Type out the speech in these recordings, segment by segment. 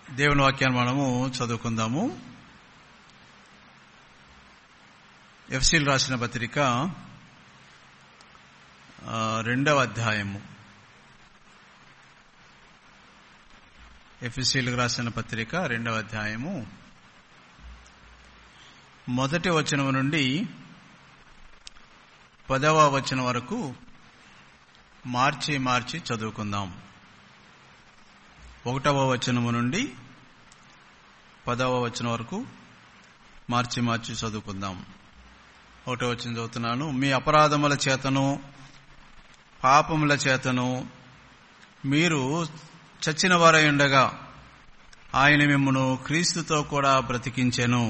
దేవుని వాక్యాన్ని మనము చదువుకుందాము ఎఫ్సీలు రాసిన పత్రిక ఆ, రెండవ అధ్యాయము ఎఫ్సీలకు రాసిన పత్రిక రెండవ అధ్యాయము మొదటి వచనం నుండి పదవ వచనం వరకు మార్చి మార్చి చదువుకుందాం ఒకటవ వచనము నుండి పదవ వచనం వరకు మార్చి మార్చి చదువుకుందాం ఒకటో వచనం చదువుతున్నాను మీ అపరాధముల చేతను పాపముల చేతను మీరు చచ్చిన వారై ఉండగా ఆయన మిమ్మను క్రీస్తుతో కూడా బ్రతికించెను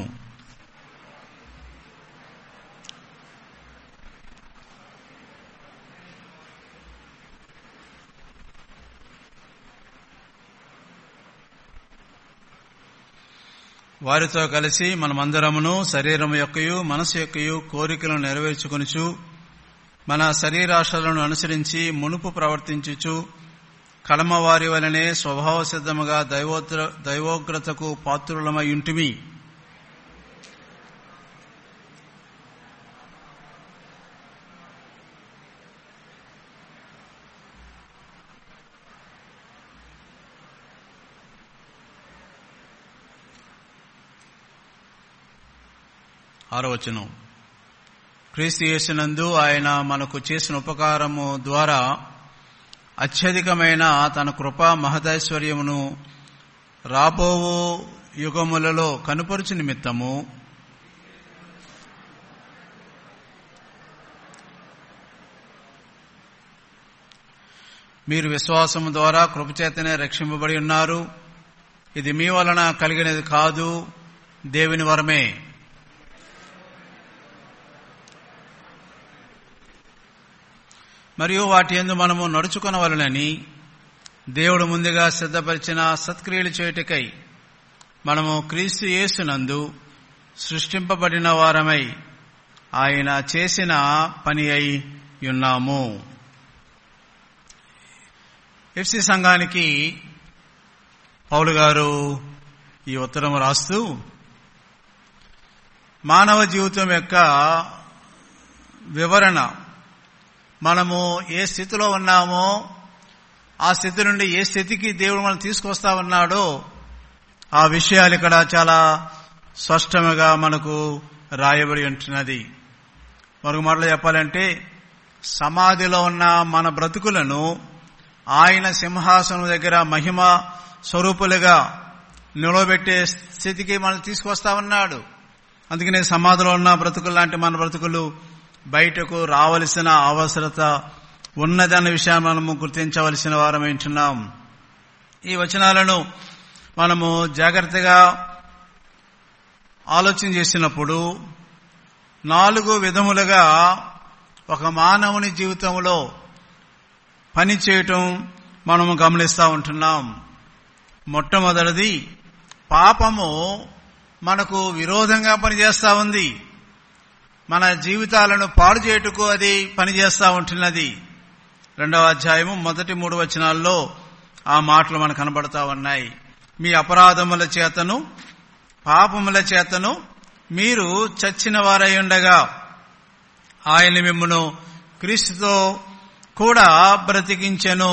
వారితో కలిసి మనమందరమును శరీరము యొక్కయు మనసు యొక్కయు కోరికలను నెరవేర్చుకొనుచు మన శరీరాశలను అనుసరించి మునుపు ప్రవర్తించుచు కలమవారి వలనే స్వభావ సిద్ధముగా దైవోగ్ర దైవోగ్రతకు పాత్రులమై ఉంటిమి ఆరవచనం క్రీస్తు యేసునందు ఆయన మనకు చేసిన ఉపకారము ద్వారా అత్యధికమైన తన కృపా మహదైశ్వర్యమును రాబోవు యుగములలో కనుపరుచు నిమిత్తము మీరు విశ్వాసము ద్వారా కృపచేతనే రక్షింపబడి ఉన్నారు ఇది మీ వలన కలిగినది కాదు దేవుని వరమే మరియు వాటి ఎందు మనము నడుచుకొనవలనని దేవుడు ముందుగా సిద్ధపరిచిన సత్క్రియలు చేయుటకై మనము క్రీస్తు యేసునందు సృష్టింపబడిన వారమై ఆయన చేసిన పని అయి ఉన్నాము ఎఫ్సి సంఘానికి పౌలు గారు ఈ ఉత్తరం రాస్తూ మానవ జీవితం యొక్క వివరణ మనము ఏ స్థితిలో ఉన్నామో ఆ స్థితి నుండి ఏ స్థితికి దేవుడు మనం తీసుకొస్తా ఉన్నాడో ఆ విషయాలు ఇక్కడ చాలా స్పష్టంగా మనకు రాయబడి ఉంటున్నది మరొక మాటలో చెప్పాలంటే సమాధిలో ఉన్న మన బ్రతుకులను ఆయన సింహాసనం దగ్గర మహిమ స్వరూపులుగా నిలవబెట్టే స్థితికి మనం తీసుకొస్తా ఉన్నాడు అందుకనే సమాధిలో ఉన్న బ్రతుకులు లాంటి మన బ్రతుకులు బయటకు రావలసిన అవసరత ఉన్నదన్న విషయాన్ని మనము గుర్తించవలసిన వారం ఏంటున్నాం ఈ వచనాలను మనము జాగ్రత్తగా ఆలోచన చేసినప్పుడు నాలుగు విధములుగా ఒక మానవుని జీవితంలో పని చేయటం మనము గమనిస్తూ ఉంటున్నాం మొట్టమొదటిది పాపము మనకు విరోధంగా పనిచేస్తా ఉంది మన జీవితాలను పాడు చేయుటకు అది పనిచేస్తా ఉంటున్నది రెండవ అధ్యాయము మొదటి మూడు వచనాల్లో ఆ మాటలు మనకు కనబడతా ఉన్నాయి మీ అపరాధముల చేతను పాపముల చేతను మీరు చచ్చిన వారై ఉండగా ఆయన మిమ్మను క్రీస్తుతో కూడా బ్రతికించెను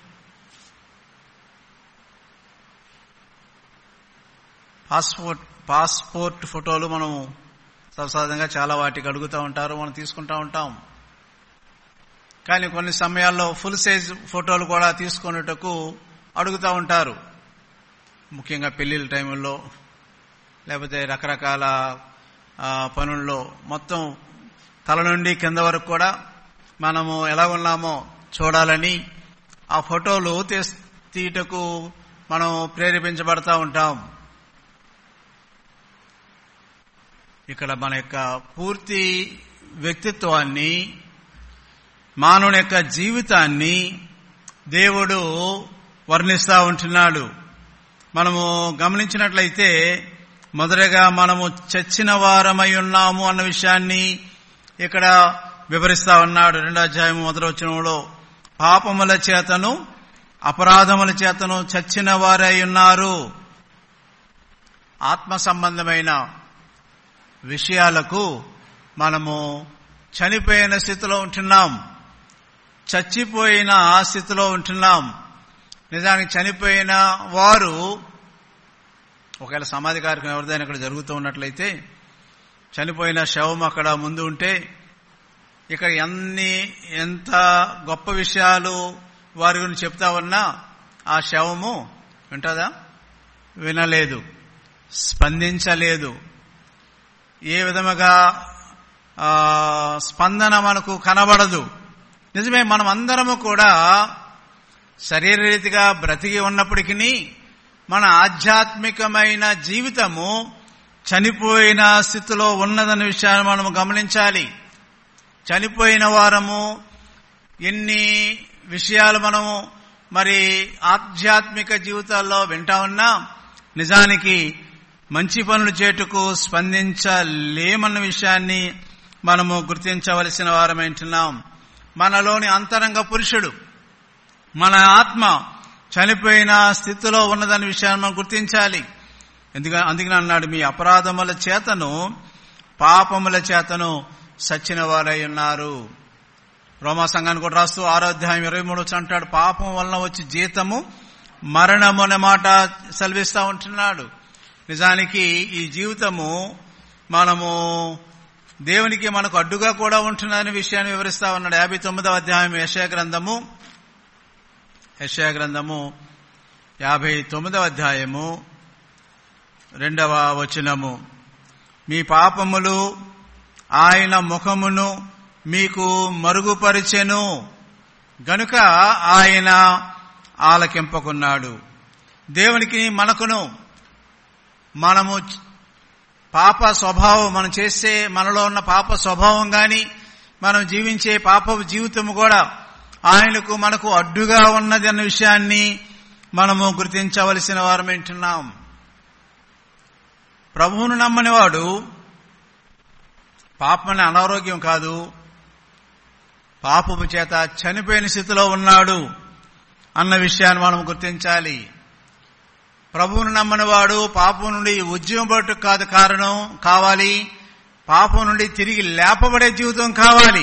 పాస్పోర్ట్ పాస్పోర్ట్ ఫోటోలు మనం సర్వసాధారణంగా చాలా వాటికి అడుగుతూ ఉంటారు మనం తీసుకుంటా ఉంటాం కానీ కొన్ని సమయాల్లో ఫుల్ సైజ్ ఫోటోలు కూడా తీసుకునేటకు అడుగుతూ ఉంటారు ముఖ్యంగా పెళ్లిళ్ళ టైంలో లేకపోతే రకరకాల ఆ, పనుల్లో మొత్తం తల నుండి కింద వరకు కూడా మనము ఎలా ఉన్నామో చూడాలని ఆ ఫోటోలు తీస్- తీయటకు మనం ప్రేరేపించబడతా ఉంటాం ఇక్కడ మన యొక్క పూర్తి వ్యక్తిత్వాన్ని మానవుని యొక్క జీవితాన్ని దేవుడు వర్ణిస్తా ఉంటున్నాడు మనము గమనించినట్లయితే మొదటగా మనము చచ్చిన వారమై ఉన్నాము అన్న విషయాన్ని ఇక్కడ వివరిస్తా ఉన్నాడు రెండో అధ్యాయం మొదటి వచనంలో పాపముల చేతను అపరాధముల చేతను చచ్చిన వారై ఉన్నారు ఆత్మ సంబంధమైన విషయాలకు మనము చనిపోయిన స్థితిలో ఉంటున్నాం చచ్చిపోయిన స్థితిలో ఉంటున్నాం నిజానికి చనిపోయిన వారు ఒకవేళ సమాధి కార్యక్రమం ఎవరిదైనా ఇక్కడ జరుగుతూ ఉన్నట్లయితే చనిపోయిన శవం అక్కడ ముందు ఉంటే ఇక్కడ ఎన్ని ఎంత గొప్ప విషయాలు వారి గురించి చెప్తా ఉన్నా ఆ శవము వింటదా వినలేదు స్పందించలేదు ఏ విధముగా ఆ, స్పందన మనకు కనబడదు నిజమే మనం అందరము కూడా శరీరరీతిగా బ్రతికి ఉన్నప్పటికీ మన ఆధ్యాత్మికమైన జీవితము చనిపోయిన స్థితిలో ఉన్నదన్న విషయాన్ని మనము గమనించాలి చనిపోయిన వారము ఎన్ని విషయాలు మనము మరి ఆధ్యాత్మిక జీవితాల్లో వింటా ఉన్నా నిజానికి మంచి పనులు చేటుకు స్పందించలేమన్న విషయాన్ని మనము గుర్తించవలసిన వారమైంటున్నాం మనలోని అంతరంగ పురుషుడు మన ఆత్మ చనిపోయిన స్థితిలో ఉన్నదన్న విషయాన్ని మనం గుర్తించాలి ఎందుకంటే అందుకని అన్నాడు మీ అపరాధముల చేతను పాపముల చేతను సచ్చిన వారై ఉన్నారు రోమా సంఘాన్ని కూడా రాస్తూ ఆరోధ్యాయం ఇరవై మూడు అంటాడు పాపం వలన వచ్చి జీతము మరణము అనే మాట సెలవిస్తా ఉంటున్నాడు నిజానికి ఈ జీవితము మనము దేవునికి మనకు అడ్డుగా కూడా ఉంటున్నదనే విషయాన్ని వివరిస్తా ఉన్నాడు యాభై తొమ్మిదవ అధ్యాయం యశయ గ్రంథము యశయ గ్రంథము యాభై తొమ్మిదవ అధ్యాయము రెండవ వచనము మీ పాపములు ఆయన ముఖమును మీకు మరుగుపరిచెను గనుక ఆయన ఆలకింపకున్నాడు దేవునికి మనకును మనము పాప స్వభావం మనం చేసే మనలో ఉన్న పాప స్వభావం గాని మనం జీవించే పాప జీవితం కూడా ఆయనకు మనకు అడ్డుగా ఉన్నది అన్న విషయాన్ని మనము గుర్తించవలసిన వారం వింటున్నాం ప్రభువును నమ్మనివాడు పాపమని అనారోగ్యం కాదు పాపము చేత చనిపోయిన స్థితిలో ఉన్నాడు అన్న విషయాన్ని మనం గుర్తించాలి ప్రభువును నమ్మనివాడు పాపం నుండి ఉద్యమపట్టు కాదు కారణం కావాలి పాపం నుండి తిరిగి లేపబడే జీవితం కావాలి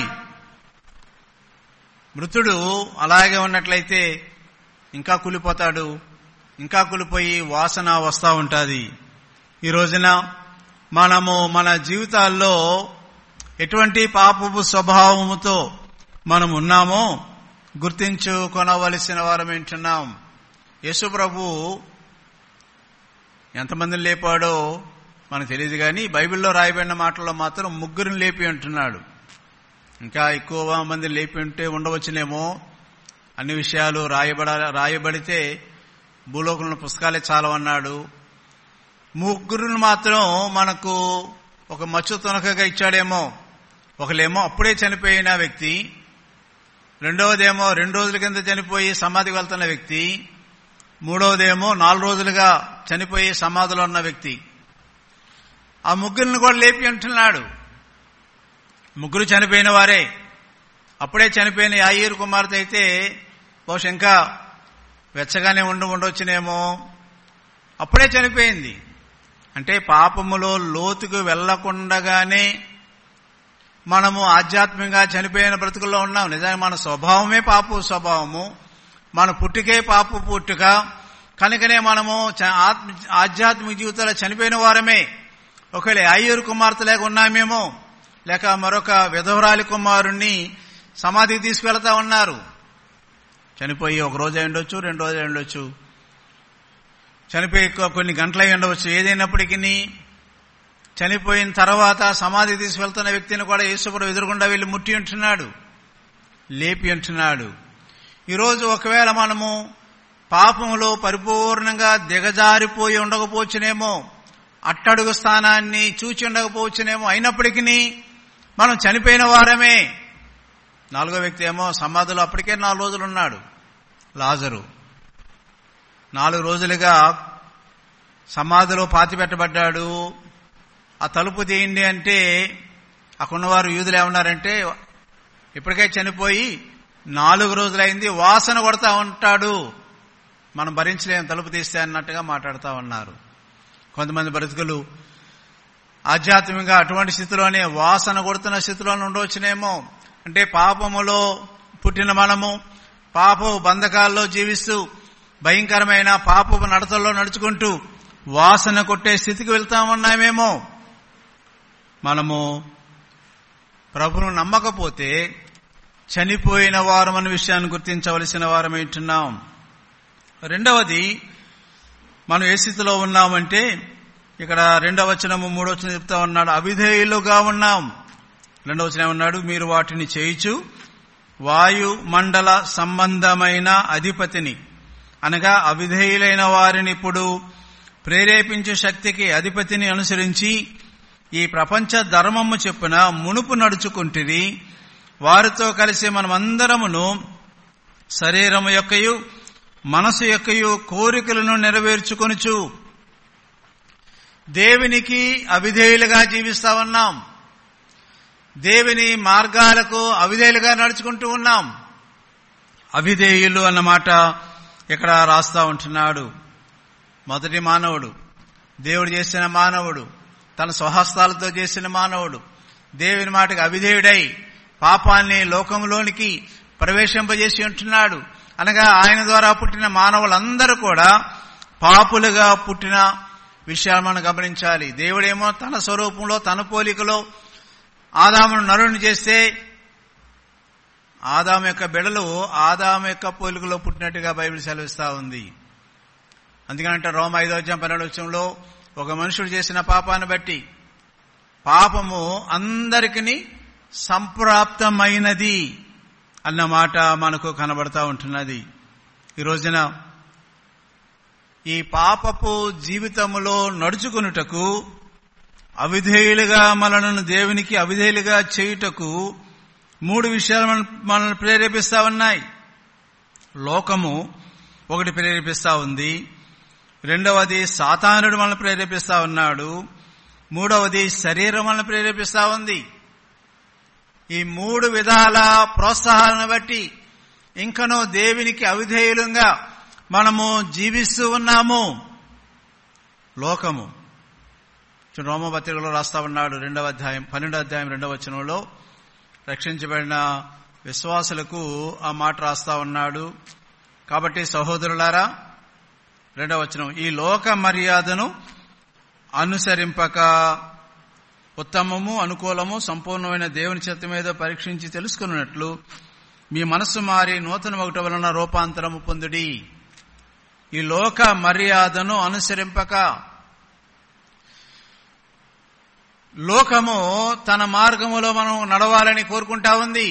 మృతుడు అలాగే ఉన్నట్లయితే ఇంకా కూలిపోతాడు ఇంకా కూలిపోయి వాసన వస్తూ ఉంటుంది ఈ రోజున మనము మన జీవితాల్లో ఎటువంటి పాపపు స్వభావముతో మనం ఉన్నామో గుర్తించుకొనవలసిన వారం ఏంటున్నాం యేసు ప్రభు ఎంతమందిని లేపాడో మనకు తెలియదు కానీ బైబిల్లో రాయబడిన మాటల్లో మాత్రం ముగ్గురిని లేపి అంటున్నాడు ఇంకా ఎక్కువ మంది లేపి ఉంటే ఉండవచ్చునేమో అన్ని విషయాలు రాయబడ రాయబడితే భూలోకంలో పుస్తకాలే చాలవన్నాడు ముగ్గురుని మాత్రం మనకు ఒక మచ్చు తునకగా ఇచ్చాడేమో ఒకలేమో అప్పుడే చనిపోయిన వ్యక్తి రెండవదేమో రెండు రోజుల కింద చనిపోయి సమాధికి వెళ్తున్న వ్యక్తి మూడవదేమో నాలుగు రోజులుగా చనిపోయి సమాధిలో ఉన్న వ్యక్తి ఆ ముగ్గురిని కూడా లేపి అంటున్నాడు ముగ్గురు చనిపోయిన వారే అప్పుడే చనిపోయిన యాయ్యూరు కుమార్తె అయితే బహుశా ఇంకా వెచ్చగానే ఉండి ఉండొచ్చునేమో అప్పుడే చనిపోయింది అంటే పాపములో లోతుకు వెళ్లకుండగానే మనము ఆధ్యాత్మికంగా చనిపోయిన బ్రతుకుల్లో ఉన్నాం నిజానికి మన స్వభావమే పాపు స్వభావము మన పుట్టుకే పాపు పుట్టుక కనుకనే మనము చ- ఆత్మ ఆధ్యాత్మిక జీవితంలో చనిపోయిన వారమే ఒకవేళ అయ్యూరు కుమార్తె లేక ఉన్నామేమో లేక మరొక విధవరాలి కుమారుణ్ణి సమాధికి తీసుకువెళ్తా ఉన్నారు చనిపోయి ఒక రోజు అయి ఉండొచ్చు రెండు రోజులు అయి ఉండొచ్చు చనిపోయి కొ- కొన్ని గంటలై ఉండవచ్చు ఏదైనప్పటికీ చనిపోయిన తర్వాత సమాధి తీసుకెళ్తున్న వ్యక్తిని కూడా యేసుప్రభు ఎదురుగుండా వెళ్లి ముట్టి ఉంటున్నాడు లేపి ఉంటున్నాడు ఈరోజు ఒకవేళ మనము పాపములో పరిపూర్ణంగా దిగజారిపోయి ఉండకపోవచ్చునేమో అట్టడుగు స్థానాన్ని చూచి ఉండకపోవచ్చునేమో అయినప్పటికీ మనం చనిపోయిన వారమే నాలుగో వ్యక్తి ఏమో సమాధిలో అప్పటికే నాలుగు రోజులు ఉన్నాడు లాజరు నాలుగు రోజులుగా సమాధిలో పాతి పెట్టబడ్డాడు ఆ తలుపు తీయండి అంటే అక్కడున్నవారు యూదులు ఏమన్నారంటే ఇప్పటికే చనిపోయి నాలుగు రోజులైంది వాసన కొడతా ఉంటాడు మనం భరించలేము తలుపు తీస్తే అన్నట్టుగా మాట్లాడుతూ ఉన్నారు కొంతమంది బ్రతుకులు ఆధ్యాత్మికంగా అటువంటి స్థితిలోనే వాసన కొడుతున్న స్థితిలోనే ఉండవచ్చునేమో అంటే పాపములో పుట్టిన మనము పాపపు బంధకాల్లో జీవిస్తూ భయంకరమైన పాపపు నడతల్లో నడుచుకుంటూ వాసన కొట్టే స్థితికి వెళ్తా ఉన్నామేమో మనము ప్రభును నమ్మకపోతే చనిపోయిన వారం అనే విషయాన్ని గుర్తించవలసిన వారం ఏంటున్నాం రెండవది మనం ఏ స్థితిలో ఉన్నామంటే ఇక్కడ రెండవ వచనము మూడవ వచనం చెప్తా ఉన్నాడు అవిధేయులుగా ఉన్నాం రెండవ వచనం ఉన్నాడు మీరు వాటిని చేయిచు వాయు మండల సంబంధమైన అధిపతిని అనగా అవిధేయులైన వారిని ఇప్పుడు ప్రేరేపించే శక్తికి అధిపతిని అనుసరించి ఈ ప్రపంచ ధర్మము చెప్పున మునుపు నడుచుకుంటుంది వారితో కలిసి మనమందరమును శరీరము యొక్కయు మనసు యొక్కయు కోరికలను నెరవేర్చుకొనుచు దేవునికి అవిధేయులుగా జీవిస్తా ఉన్నాం దేవుని మార్గాలకు అవిధేయులుగా నడుచుకుంటూ ఉన్నాం అవిధేయులు అన్నమాట ఇక్కడ రాస్తా ఉంటున్నాడు మొదటి మానవుడు దేవుడు చేసిన మానవుడు తన స్వహస్తాలతో చేసిన మానవుడు దేవుని మాటకు అవిధేయుడై పాపాన్ని లోకంలోనికి ప్రవేశింపజేసి ఉంటున్నాడు అనగా ఆయన ద్వారా పుట్టిన మానవులందరూ కూడా పాపులుగా పుట్టిన విషయాలు మనం గమనించాలి దేవుడేమో తన స్వరూపంలో తన పోలికలో ఆదామును నరుని చేస్తే ఆదాము యొక్క బిడలు ఆదాము యొక్క పోలికలో పుట్టినట్టుగా బైబిల్ సెలవిస్తా ఉంది అందుకనంటే రోమ ఐదో అధ్యాయం పన్నెండు వచ్చంలో ఒక మనుషుడు చేసిన పాపాన్ని బట్టి పాపము అందరికీ సంప్రాప్తమైనది అన్న మాట మనకు కనబడతా ఉంటున్నది ఈ రోజున ఈ పాపపు జీవితములో నడుచుకునుటకు అవిధేయులుగా మనలను దేవునికి అవిధేయులుగా చేయుటకు మూడు విషయాలు మన మనల్ని ప్రేరేపిస్తా ఉన్నాయి లోకము ఒకటి ప్రేరేపిస్తా ఉంది రెండవది సాతానుడు మనల్ని ప్రేరేపిస్తా ఉన్నాడు మూడవది శరీరం మనల్ని ప్రేరేపిస్తా ఉంది ఈ మూడు విధాల ప్రోత్సాహాలను బట్టి ఇంకనూ దేవునికి అవిధేయులంగా మనము జీవిస్తూ ఉన్నాము లోకము రోమపత్రికలో రాస్తా ఉన్నాడు రెండవ అధ్యాయం పన్నెండవ అధ్యాయం రెండవ వచనంలో రక్షించబడిన విశ్వాసులకు ఆ మాట రాస్తా ఉన్నాడు కాబట్టి సహోదరులారా రెండవ వచనం ఈ లోక మర్యాదను అనుసరింపక ఉత్తమము అనుకూలము సంపూర్ణమైన దేవుని చేత మీద పరీక్షించి తెలుసుకున్నట్లు మీ మనస్సు మారి నూతన ఒకటి వలన రూపాంతరము పొందుడి ఈ లోక మర్యాదను అనుసరింపక లోకము తన మార్గములో మనం నడవాలని కోరుకుంటా ఉంది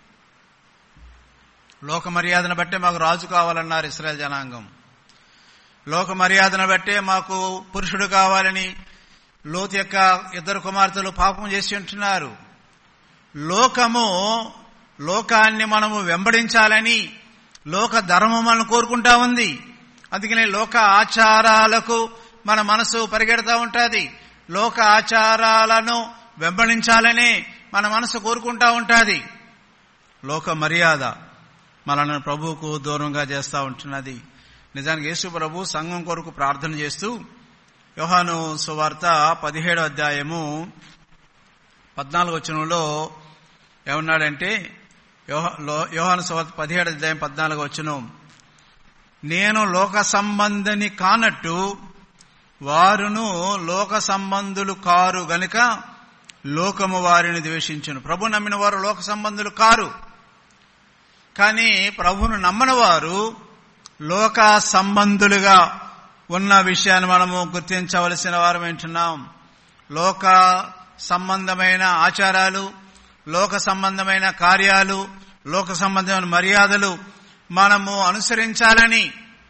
లోక మర్యాదను బట్టే మాకు రాజు కావాలన్నారు ఇస్రాయల్ జనాంగం లోక మర్యాదను బట్టే మాకు పురుషుడు కావాలని లోతు యొక్క ఇద్దరు కుమార్తెలు పాపం చేసి ఉంటున్నారు లోకము లోకాన్ని మనము వెంబడించాలని లోక ధర్మం మనం కోరుకుంటా ఉంది అందుకనే లోక ఆచారాలకు మన మనసు పరిగెడతా ఉంటుంది లోక ఆచారాలను వెంబడించాలని మన మనసు కోరుకుంటా ఉంటుంది లోక మర్యాద మనల్ని ప్రభువుకు దూరంగా చేస్తూ ఉంటున్నది నిజానికి యేసు ప్రభు సంఘం కొరకు ప్రార్థన చేస్తూ యోహాను సువార్త పదిహేడో అధ్యాయము పద్నాలుగు వచనంలో ఏమన్నాడంటే యోహాను సువార్త పదిహేడు అధ్యాయం పద్నాలుగు వచనం నేను లోక సంబంధిని కానట్టు వారును లోక సంబంధులు కారు గనుక లోకము వారిని ద్వేషించును ప్రభు నమ్మిన వారు లోక సంబంధులు కారు కానీ ప్రభును నమ్మని వారు లోక సంబంధులుగా ఉన్న విషయాన్ని మనము గుర్తించవలసిన వారం ఏంటున్నాం లోక సంబంధమైన ఆచారాలు లోక సంబంధమైన కార్యాలు లోక సంబంధమైన మర్యాదలు మనము అనుసరించాలని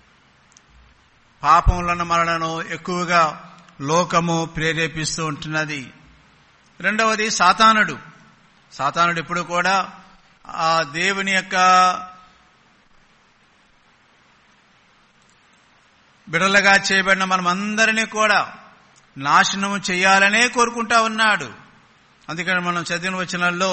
పాపములను మనలను ఎక్కువగా లోకము ప్రేరేపిస్తూ ఉంటున్నది రెండవది సాతానుడు సాతానుడు ఎప్పుడు కూడా ఆ దేవుని యొక్క బిడలగా చేయబడిన మనమందరినీ కూడా నాశనము చేయాలనే కోరుకుంటా ఉన్నాడు అందుకని మనం చదివిన వచనాల్లో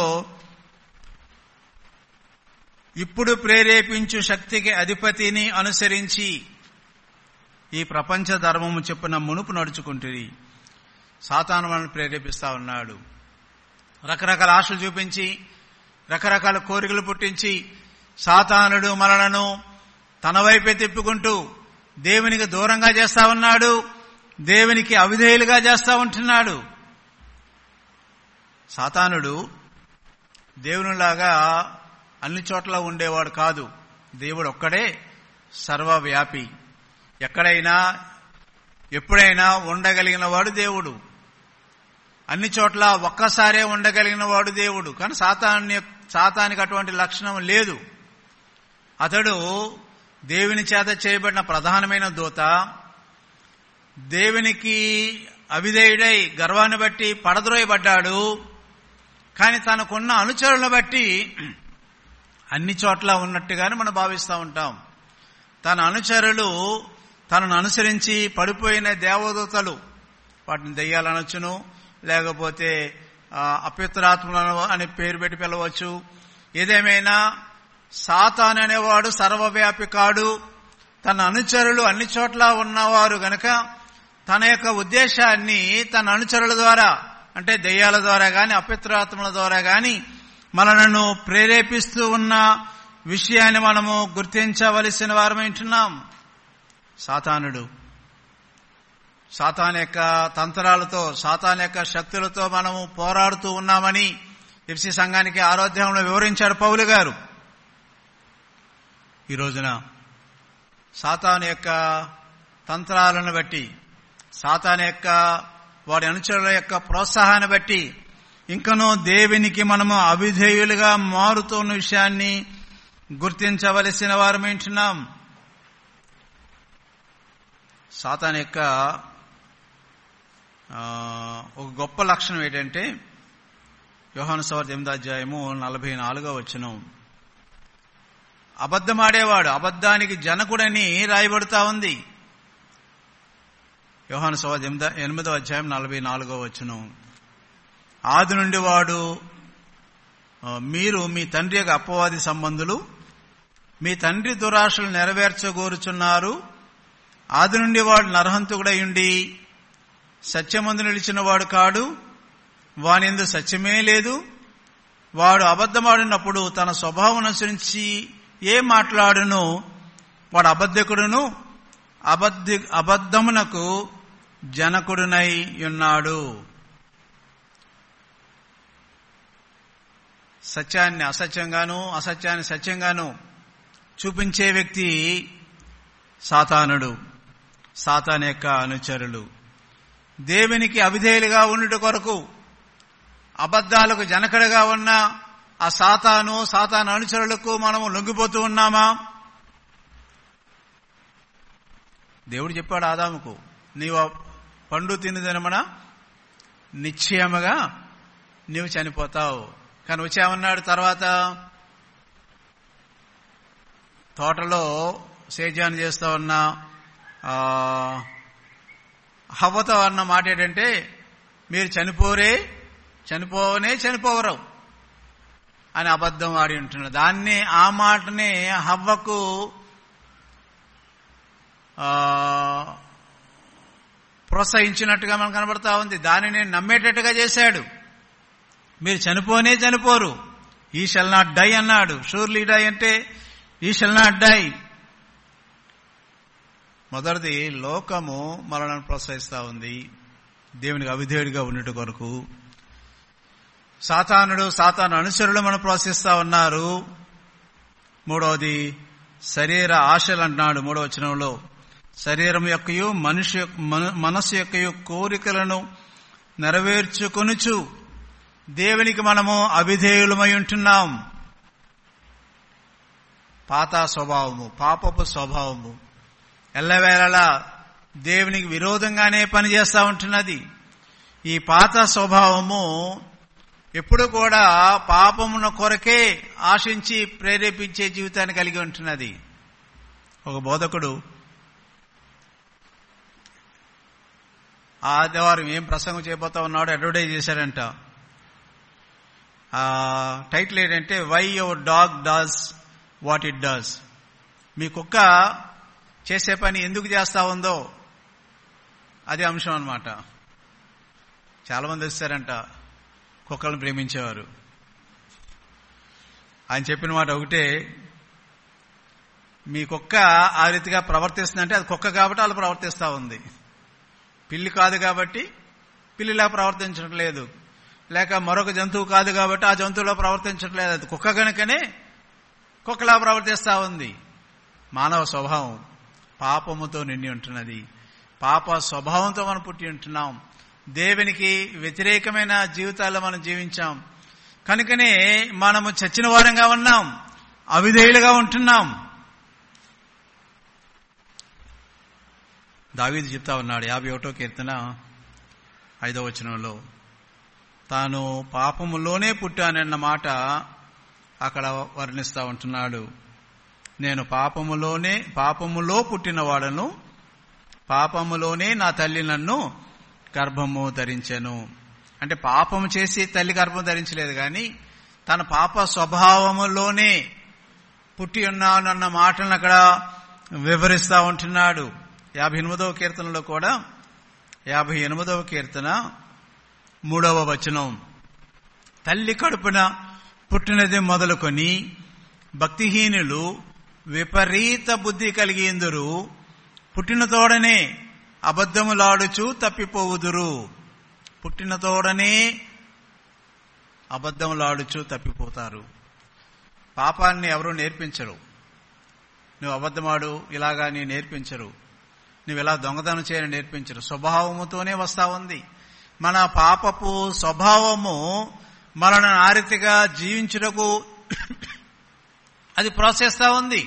ఇప్పుడు ప్రేరేపించు శక్తికి అధిపతిని అనుసరించి ఈ ప్రపంచ ధర్మము చెప్పిన మునుపు నడుచుకుంటుంది సాతాను మనల్ని ప్రేరేపిస్తా ఉన్నాడు రకరకాల ఆశలు చూపించి రకరకాల కోరికలు పుట్టించి సాతానుడు మనలను తన వైపే తిప్పుకుంటూ దేవునికి దూరంగా చేస్తా ఉన్నాడు దేవునికి అవిధేయులుగా చేస్తా ఉంటున్నాడు సాతానుడు దేవునిలాగా అన్ని చోట్ల ఉండేవాడు కాదు దేవుడు ఒక్కడే సర్వవ్యాపి ఎక్కడైనా ఎప్పుడైనా ఉండగలిగిన వాడు దేవుడు అన్ని చోట్ల ఒక్కసారే ఉండగలిగిన వాడు దేవుడు కానీ సాతాన్ని సాతానికి అటువంటి లక్షణం లేదు అతడు దేవుని చేత చేయబడిన ప్రధానమైన దూత దేవునికి అవిధేయుడై గర్వాన్ని బట్టి పడద్రోయబడ్డాడు కానీ తనకున్న అనుచరులను బట్టి అన్ని చోట్ల ఉన్నట్టుగానే మనం భావిస్తూ ఉంటాం తన అనుచరులు తనను అనుసరించి పడిపోయిన దేవదూతలు వాటిని దెయ్యాలనొచ్చును లేకపోతే అప్యుత్తరాత్మలను అని పేరు పెట్టి పిలవచ్చు ఏదేమైనా సాతాన్ అనేవాడు సర్వవ్యాపి కాడు తన అనుచరులు అన్ని చోట్ల ఉన్నవారు గనక తన యొక్క ఉద్దేశాన్ని తన అనుచరుల ద్వారా అంటే దెయ్యాల ద్వారా గాని అపిత్రాత్మల ద్వారా గాని మనలను ప్రేరేపిస్తూ ఉన్న విషయాన్ని మనము గుర్తించవలసిన వారమైంటున్నాం సాతానుడు సాతాన్ యొక్క తంత్రాలతో సాతాన్ యొక్క శక్తులతో మనము పోరాడుతూ ఉన్నామని ఎఫ్సి సంఘానికి ఆరోగ్యంలో వివరించారు పౌలు గారు ఈ రోజున సాతాను యొక్క తంత్రాలను బట్టి సాతాను యొక్క వాడి అనుచరుల యొక్క ప్రోత్సాహాన్ని బట్టి ఇంకనూ దేవునికి మనము అవిధేయులుగా మారుతున్న విషయాన్ని గుర్తించవలసిన వారమేంటున్నాం సాతాన్ యొక్క ఒక గొప్ప లక్షణం ఏంటంటే యోహాను సవర్ ఎనిమిది అధ్యాయము నలభై నాలుగో వచనం అబద్ధమాడేవాడు అబద్ధానికి జనకుడని రాయబడుతా ఉంది యోహాను సవర్ ఎనిమిదో అధ్యాయం నలభై నాలుగో వచనం ఆది నుండి వాడు మీరు మీ తండ్రి యొక్క అపవాది సంబంధులు మీ తండ్రి దురాశలు నెరవేర్చగోరుచున్నారు ఆది నుండి వాడు నరహంతుడయుండి సత్యమందు నిలిచిన వాడు కాడు వానిందు సత్యమే లేదు వాడు అబద్ధమాడినప్పుడు తన స్వభావం అనుసరించి ఏ మాట్లాడును వాడు అబద్ధకుడును అబద్ధ అబద్ధమునకు జనకుడునై ఉన్నాడు సత్యాన్ని అసత్యంగాను అసత్యాన్ని సత్యంగాను చూపించే వ్యక్తి సాతానుడు సాతాన్ యొక్క అనుచరులు దేవునికి అవిధేయులుగా ఉండుట కొరకు అబద్ధాలకు జనకడగా ఉన్న ఆ సాతాను సాతాను అనుచరులకు మనము లొంగిపోతూ ఉన్నామా దేవుడు చెప్పాడు ఆదాముకు నీవు పండు తినదనమన నిశ్చయముగా నీవు చనిపోతావు కానీ వచ్చామన్నాడు తర్వాత తోటలో సేద్యాన్ని చేస్తా ఉన్న హవ్వతో అన్న మాట ఏంటంటే మీరు చనిపోరే చనిపోవనే చనిపోవరు అని అబద్ధం ఆడి ఉంటున్నాడు దాన్ని ఆ మాటనే హవ్వకు ప్రోత్సహించినట్టుగా మనకు కనబడతా ఉంది దానిని నమ్మేటట్టుగా చేశాడు మీరు చనిపోనే చనిపోరు ఈ షెల్ నాట్ డై అన్నాడు షూర్లీ డై అంటే ఈ షెల్ నాట్ డై మొదటిది లోకము మనలను ప్రోత్సహిస్తా ఉంది దేవునికి అవిధేయుడిగా ఉన్నట్టు కొరకు సాతానుడు సాతాను అనుసరులు మనం ప్రోత్సహిస్తా ఉన్నారు మూడవది శరీర ఆశలు అంటున్నాడు మూడవ వచనంలో శరీరం యొక్కయు మనిషి మనస్సు యొక్కయు కోరికలను నెరవేర్చుకొనుచు దేవునికి మనము అవిధేయులమై ఉంటున్నాం పాత స్వభావము పాపపు స్వభావము ఎల్లవేళలా దేవునికి విరోధంగానే పనిచేస్తా ఉంటున్నది ఈ పాత స్వభావము ఎప్పుడు కూడా పాపమున కొరకే ఆశించి ప్రేరేపించే జీవితాన్ని కలిగి ఉంటున్నది ఒక బోధకుడు ఆదివారం ఏం ప్రసంగం చేయబోతా ఉన్నాడు అడ్వర్టైజ్ చేశారంట టైటిల్ ఏంటంటే why your dog does what it does మీ కుక్క చేసే పని ఎందుకు చేస్తా ఉందో అది అంశం అన్నమాట చాలా మంది వచ్చారంట కుక్కలను ప్రేమించేవారు ఆయన చెప్పిన మాట ఒకటే మీ కుక్క ఆ రీతిగా ప్రవర్తిస్తుందంటే అది కుక్క కాబట్టి అలా ప్రవర్తిస్తూ ఉంది పిల్లి కాదు కాబట్టి పిల్లిలా ప్రవర్తించడం లేదు లేక మరొక జంతువు కాదు కాబట్టి ఆ జంతువులో ప్రవర్తించడం లేదు అది కుక్క కనుకనే కుక్కలా ప్రవర్తిస్తూ ఉంది మానవ స్వభావం పాపముతో నిండి ఉంటున్నది పాప స్వభావంతో మనం పుట్టి ఉంటున్నాం దేవునికి వ్యతిరేకమైన జీవితాల్లో మనం జీవించాం కనుకనే మనము చచ్చిన వారంగా ఉన్నాం అవిధేయులుగా ఉంటున్నాం దావీదు చెప్తా ఉన్నాడు యాభై ఒకటో కీర్తన ఐదవ వచనంలో తాను పాపములోనే పుట్టానన్న మాట అక్కడ వర్ణిస్తా ఉంటున్నాడు నేను పాపములోనే పాపములో పుట్టినవాడను పాపములోనే నా తల్లి నన్ను గర్భము ధరించెను అంటే పాపము చేసి తల్లి గర్భం ధరించలేదు కానీ తన పాప స్వభావములోనే పుట్టి ఉన్నానన్న మాటలను అక్కడ వివరిస్తా ఉంటున్నాడు యాభై ఎనిమిదవ కీర్తనలో కూడా యాభై ఎనిమిదవ కీర్తన మూడవ వచనం తల్లి కడుపున పుట్టినది మొదలుకొని భక్తిహీనులు విపరీత బుద్ధి కలిగిందురు పుట్టిన తోడనే అబద్ధములాడుచు తప్పిపోవుదురు పుట్టిన తోడనే అబద్ధములాడుచు తప్పిపోతారు పాపాన్ని ఎవరు నేర్పించరు నువ్వు అబద్ధమాడు ఇలాగా నీ నేర్పించరు నువ్వు ఇలా దొంగతనం చేయని నేర్పించరు స్వభావముతోనే వస్తా ఉంది మన పాపపు స్వభావము మనను ఆరితిగా జీవించుటకు అది ప్రోత్సహిస్తా ఉంది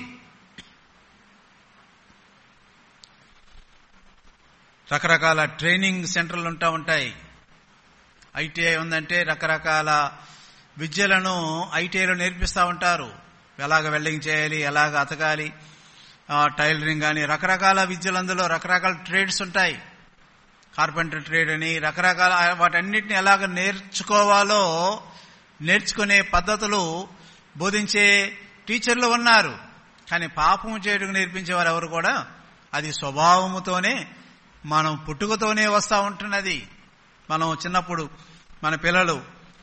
రకరకాల ట్రైనింగ్ సెంటర్లు ఉంటా ఉంటాయి ఐటీఐ ఉందంటే రకరకాల విద్యలను ఐటీఐలో నేర్పిస్తూ ఉంటారు ఎలాగ వెల్డింగ్ చేయాలి ఎలాగ అతకాలి టైలరింగ్ కానీ రకరకాల విద్యలు అందులో రకరకాల ట్రేడ్స్ ఉంటాయి కార్పెంటర్ ట్రేడ్ అని రకరకాల వాటన్నిటిని ఎలాగ నేర్చుకోవాలో నేర్చుకునే పద్ధతులు బోధించే టీచర్లు ఉన్నారు కానీ పాపము చేయడం నేర్పించేవారు ఎవరు కూడా అది స్వభావముతోనే మనం పుట్టుకతోనే వస్తూ ఉంటున్నది మనం చిన్నప్పుడు మన పిల్లలు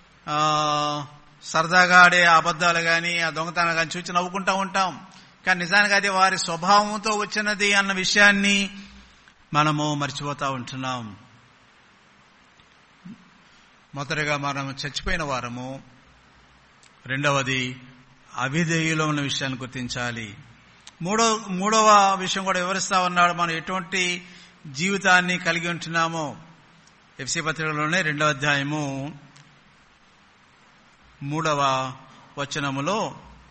సరదాగా ఆడే అబద్ధాలు కానీ ఆ దొంగతనం కానీ చూసి నవ్వుకుంటా ఉంటాం కానీ నిజానికి అది వారి స్వభావంతో వచ్చినది అన్న విషయాన్ని మనము మర్చిపోతా ఉంటున్నాం మొదటగా మనం చచ్చిపోయిన వారము రెండవది అవిధేయులో ఉన్న విషయాన్ని గుర్తించాలి మూడో మూడవ విషయం కూడా వివరిస్తా ఉన్నాడు మనం ఎటువంటి జీవితాన్ని కలిగి ఉంటున్నామో ఎఫ్సి పత్రికలోనే రెండవ అధ్యాయము మూడవ వచనములో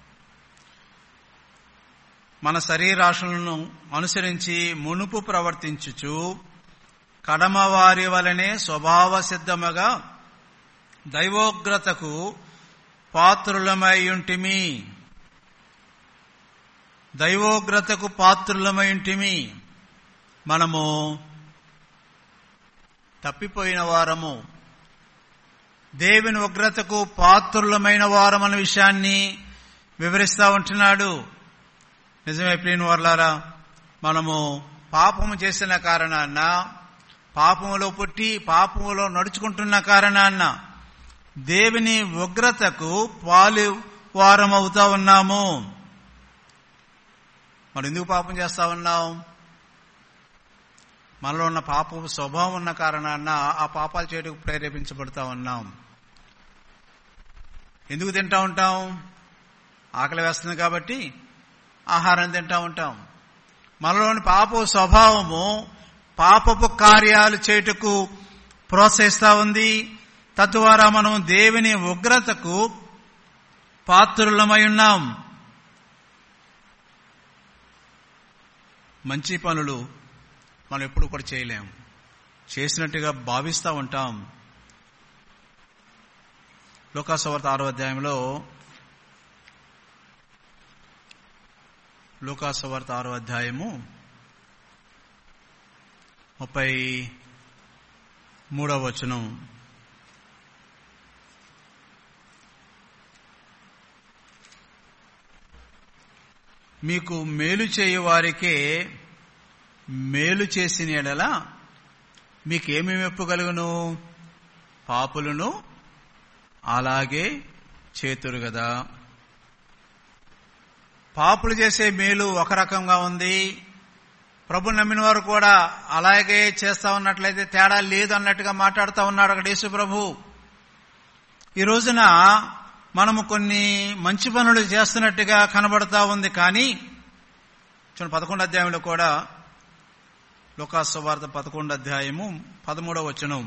మన శరీరాశలను అనుసరించి మునుపు ప్రవర్తించుచు కడమవారి వలనే స్వభావ సిద్ధముగా దైవోగ్రతకు పాత్రులమై ఉంటిమి దైవోగ్రతకు పాత్రులమై ఉంటిమి మనము తప్పిపోయిన వారము దేవుని ఉగ్రతకు పాత్రులమైన వారం అనే విషయాన్ని వివరిస్తా ఉంటున్నాడు నిజమే ప్రియుని వర్లారా మనము పాపము చేసిన కారణాన్న పాపములో పుట్టి పాపములో నడుచుకుంటున్న కారణాన్న దేవుని ఉగ్రతకు పాలు వారం అవుతా ఉన్నాము మరి ఎందుకు పాపం చేస్తా ఉన్నాం మనలో ఉన్న పాప స్వభావం ఉన్న కారణాన్న ఆ పాపాలు చేయడానికి ప్రేరేపించబడతా ఉన్నాం ఎందుకు తింటా ఉంటాం ఆకలి వేస్తుంది కాబట్టి ఆహారం తింటా ఉంటాం మనలోని పాప స్వభావము పాపపు కార్యాలు చేయుటకు ప్రోత్సహిస్తా ఉంది తద్వారా మనం దేవుని ఉగ్రతకు పాత్రులమై ఉన్నాం మంచి పనులు మనం ఎప్పుడు కూడా చేయలేం చేసినట్టుగా భావిస్తూ ఉంటాం లోకాసవర్త ఆరో అధ్యాయంలో లోకాసవర్త ఆరో అధ్యాయము ముప్పై మూడవ వచనం మీకు మేలు చేయు వారికే మేలు చేసిన ఎడల మీకేమి మెప్పు కలుగును పాపులను అలాగే చేతురు కదా పాపులు చేసే మేలు ఒక రకంగా ఉంది ప్రభు నమ్మిన వారు కూడా అలాగే చేస్తా ఉన్నట్లయితే తేడా లేదు అన్నట్టుగా మాట్లాడుతూ ఉన్నాడు అక్కడ యేసు ప్రభు ఈ రోజున మనము కొన్ని మంచి పనులు చేస్తున్నట్టుగా కనబడతా ఉంది కానీ చూడండి పదకొండు అధ్యాయంలో కూడా లోకాసు వార్త పదకొండు అధ్యాయము పదమూడవ వచనం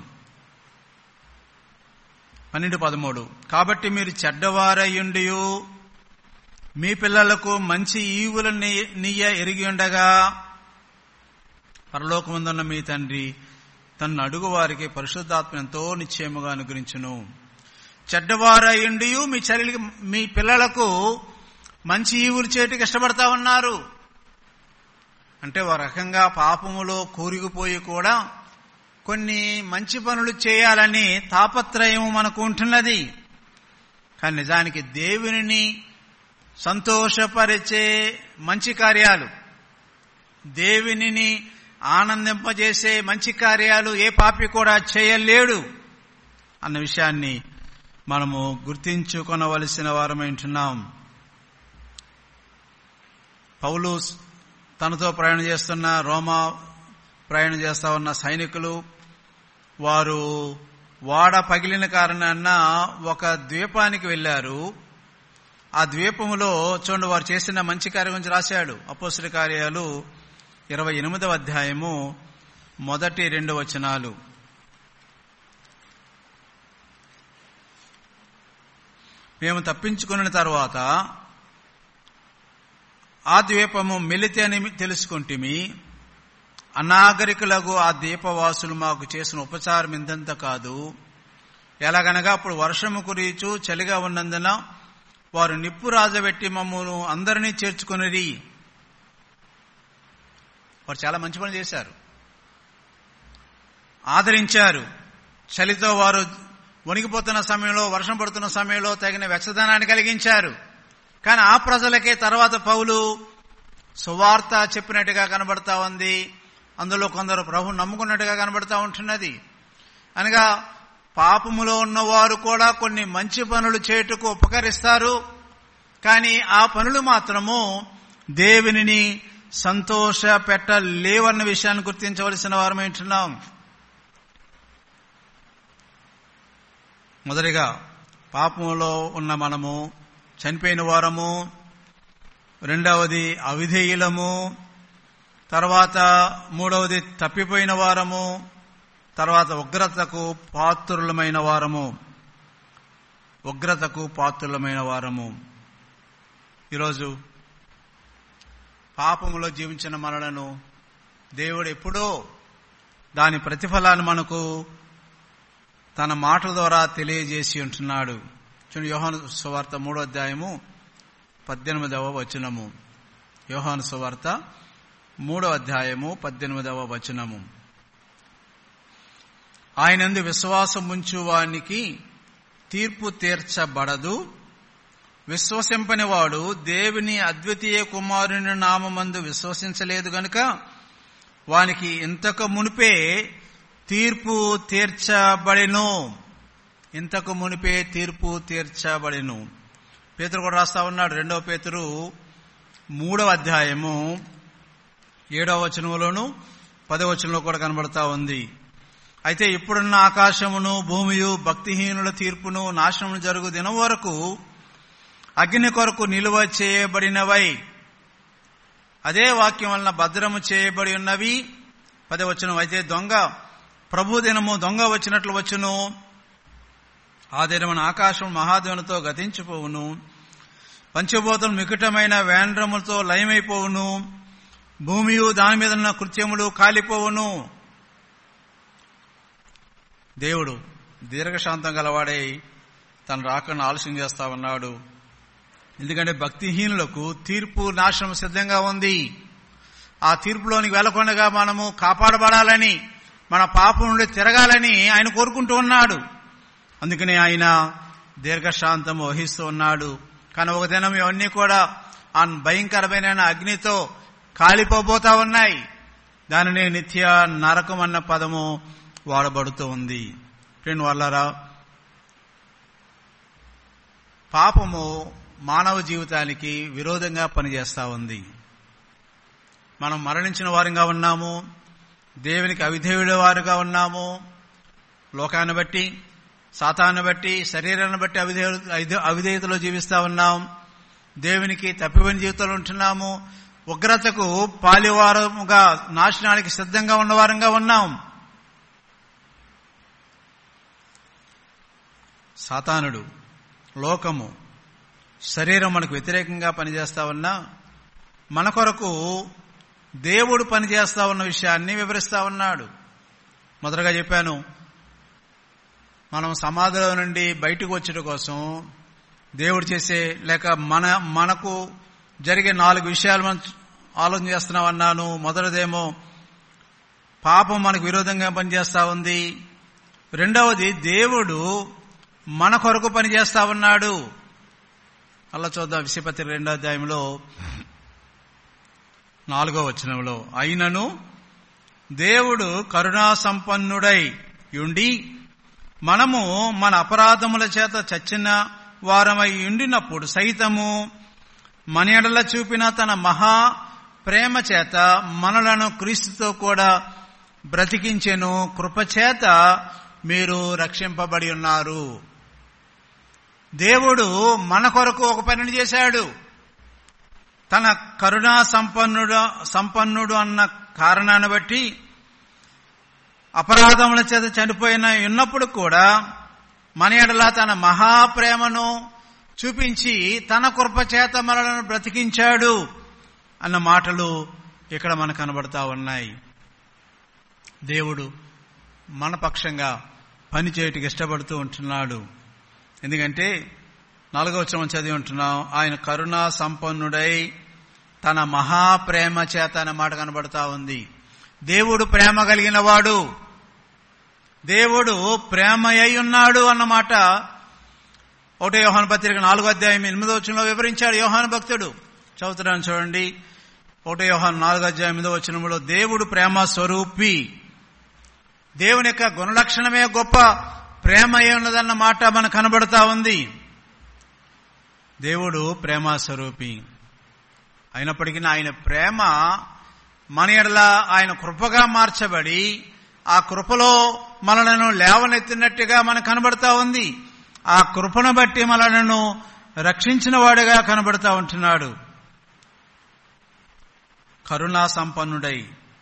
పన్నెండు పదమూడు కాబట్టి మీరు చెడ్డవారయ్యుండి మీ పిల్లలకు మంచి ఈవుల నీయ ఎరిగి ఉండగా పరలోకముందున్న మీ తండ్రి తన్ను అడుగు వారికి పరిశుద్ధాత్మ ఎంతో నిశ్చయముగా అనుగ్రహించును చెడ్డవారయ్యుండి మీ చర్యలకి మీ పిల్లలకు మంచి ఈవులు చేయటకు ఇష్టపడతా ఉన్నారు అంటే ఒక రకంగా పాపములో కూరిగిపోయి కూడా కొన్ని మంచి పనులు చేయాలని తాపత్రయం మనకు ఉంటున్నది కానీ నిజానికి దేవునిని సంతోషపరిచే మంచి కార్యాలు దేవునిని ఆనందింపజేసే మంచి కార్యాలు ఏ పాపి కూడా చేయలేడు అన్న విషయాన్ని మనము గుర్తించుకొనవలసిన వారమైంటున్నాం పౌలు తనతో ప్రయాణం చేస్తున్న రోమా ప్రయాణం చేస్తా ఉన్న సైనికులు వారు వాడ పగిలిన కారణాన ఒక ద్వీపానికి వెళ్లారు ఆ ద్వీపములో చూడండి వారు చేసిన మంచి కార్యం గురించి రాశాడు అపోసరి కార్యాలు ఇరవై ఎనిమిదవ అధ్యాయము మొదటి రెండు వచనాలు మేము తప్పించుకున్న తర్వాత ఆ ద్వీపము మెలితే అని తెలుసుకుంటుమి అనాగరికులకు ఆ ద్వీపవాసులు మాకు చేసిన ఉపచారం ఇంతంత కాదు ఎలాగనగా అప్పుడు వర్షము కురీచు చలిగా ఉన్నందున వారు నిప్పు రాజబెట్టి మమ్మల్ని అందరినీ చేర్చుకునిరి వారు చాలా మంచి పనులు చేశారు ఆదరించారు చలితో వారు వణికిపోతున్న సమయంలో వర్షం పడుతున్న సమయంలో తగిన వెచ్చదనాన్ని కలిగించారు కానీ ఆ ప్రజలకే తర్వాత పౌలు సువార్త చెప్పినట్టుగా కనబడతా ఉంది అందులో కొందరు ప్రభు నమ్ముకున్నట్టుగా కనబడతా ఉంటున్నది అనగా పాపములో ఉన్నవారు కూడా కొన్ని మంచి పనులు చేయుటకు ఉపకరిస్తారు కానీ ఆ పనులు మాత్రము దేవునిని సంతోష పెట్టలేవన్న విషయాన్ని గుర్తించవలసిన వారమేంటున్నాం మొదటిగా పాపములో ఉన్న మనము చనిపోయిన వారము రెండవది అవిధేయులము తర్వాత మూడవది తప్పిపోయిన వారము తర్వాత ఉగ్రతకు పాత్రులమైన వారము ఉగ్రతకు పాత్రులమైన వారము ఈరోజు పాపములో జీవించిన మనలను దేవుడు ఎప్పుడో దాని ప్రతిఫలాన్ని మనకు తన మాటల ద్వారా తెలియజేసి ఉంటున్నాడు చూడండి యోహాను సువార్త మూడో అధ్యాయము పద్దెనిమిదవ వచనము యోహాను సువార్త మూడో అధ్యాయము పద్దెనిమిదవ వచనము ఆయనందు విశ్వాసం ఉంచువానికి తీర్పు తీర్చబడదు విశ్వసింపని వాడు దేవుని అద్వితీయ కుమారుని నామందు విశ్వసించలేదు గనుక వానికి ఇంతకు మునిపే తీర్పు తీర్చబడెను ఇంతకు మునిపే తీర్పు తీర్చబడెను పేతురు కూడా రాస్తా ఉన్నాడు రెండవ పేతురు మూడవ అధ్యాయము ఏడవ వచనంలోను పదవ వచనంలో కూడా కనబడతా ఉంది అయితే ఇప్పుడున్న ఆకాశమును భూమియు భక్తిహీనుల తీర్పును నాశనము జరుగు దినం వరకు అగ్ని కొరకు నిలువ చేయబడినవై అదే వాక్యం వలన భద్రము చేయబడి ఉన్నవి పదవచనం అయితే దొంగ ప్రభు దినము దొంగ వచ్చినట్లు వచ్చును ఆ దినమున ఆకాశం మహాదేవునితో గతించిపోవును పంచభూతం మికుటమైన వేండ్రములతో లయమైపోవును భూమియు దాని మీద ఉన్న కృత్యములు కాలిపోవును దేవుడు దీర్ఘశాంతం గలవాడై తన రాకను ఆలస్యం చేస్తా ఉన్నాడు ఎందుకంటే భక్తిహీనులకు తీర్పు నాశనం సిద్ధంగా ఉంది ఆ తీర్పులోనికి వెళ్లకుండా మనము కాపాడబడాలని మన పాపం నుండి తిరగాలని ఆయన కోరుకుంటూ ఉన్నాడు అందుకని ఆయన దీర్ఘశాంతం వహిస్తూ ఉన్నాడు కానీ ఒక దినం ఇవన్నీ కూడా ఆ భయంకరమైన అగ్నితో కాలిపోబోతా ఉన్నాయి దానిని నిత్య నరకం అన్న పదము వాడబడుతూ ఉంది ఫ్రెండ్ వాళ్ళరా పాపము మానవ జీవితానికి విరోధంగా పనిచేస్తా ఉంది మనం మరణించిన వారిగా ఉన్నాము దేవునికి అవిధేయుల వారుగా ఉన్నాము లోకాన్ని బట్టి సాతాన్ని బట్టి శరీరాన్ని బట్టి అవిధేయ అవిధేయతలో జీవిస్తా ఉన్నాం దేవునికి తప్పిపోయిన జీవితంలో ఉంటున్నాము ఉగ్రతకు పాలివారముగా నాశనానికి సిద్ధంగా ఉన్నవారంగా ఉన్నాం సాతానుడు లోకము శరీరం మనకు వ్యతిరేకంగా పనిచేస్తా ఉన్నా మన కొరకు దేవుడు పనిచేస్తా ఉన్న విషయాన్ని వివరిస్తా ఉన్నాడు మొదటగా చెప్పాను మనం సమాధిలో నుండి బయటకు వచ్చేట కోసం దేవుడు చేసే లేక మన మనకు జరిగే నాలుగు విషయాలు మనం ఆలోచన చేస్తున్నాం అన్నాను మొదటిదేమో పాపం మనకు విరోధంగా పనిచేస్తా ఉంది రెండవది దేవుడు మన కొరకు పనిచేస్తా ఉన్నాడు అలా చూద్దాం విషయపత్రి రెండో అధ్యాయంలో నాలుగో వచనంలో అయినను దేవుడు కరుణా సంపన్నుడై ఉండి మనము మన అపరాధముల చేత చచ్చిన వారమై ఉండినప్పుడు సైతము మన ఎడల చూపిన తన మహా ప్రేమ చేత మనలను క్రీస్తుతో కూడా బ్రతికించెను కృపచేత మీరు రక్షింపబడి ఉన్నారు దేవుడు మన కొరకు ఒక పనిని చేశాడు తన కరుణా సంపన్నుడు సంపన్నుడు అన్న కారణాన్ని బట్టి అపరాధముల చేత చనిపోయిన ఉన్నప్పుడు కూడా మన ఎడల తన మహాప్రేమను చూపించి తన కృప చేత మనలను బ్రతికించాడు అన్న మాటలు ఇక్కడ మనకు కనబడతా ఉన్నాయి దేవుడు మన పక్షంగా పని చేయటికి ఇష్టపడుతూ ఉంటున్నాడు ఎందుకంటే నాలుగవ వచనం చదివి ఉంటున్నాం ఆయన కరుణా సంపన్నుడై తన మహాప్రేమ చేత అనే మాట కనబడతా ఉంది దేవుడు ప్రేమ కలిగిన వాడు దేవుడు ప్రేమ అయి ఉన్నాడు అన్నమాట ఒకటో యోహాను పత్రిక నాలుగో అధ్యాయం ఎనిమిదో వచనంలో వివరించాడు యోహాను భక్తుడు చదువుతున్నాను చూడండి ఒకటో యోహాను నాలుగో అధ్యాయం ఎనిమిదో వచనంలో దేవుడు ప్రేమ స్వరూపి దేవుని యొక్క గుణలక్షణమే గొప్ప ప్రేమ అయి ఉన్నదన్న మాట మనకు కనబడతా ఉంది దేవుడు ప్రేమ స్వరూపి అయినప్పటికీ ఆయన ప్రేమ మన ఎడల ఆయన కృపగా మార్చబడి ఆ కృపలో మనలను లేవనెత్తినట్టుగా మనకు కనబడతా ఉంది ఆ కృపను బట్టి మనలను రక్షించిన వాడుగా కనబడతా ఉంటున్నాడు కరుణా సంపన్నుడై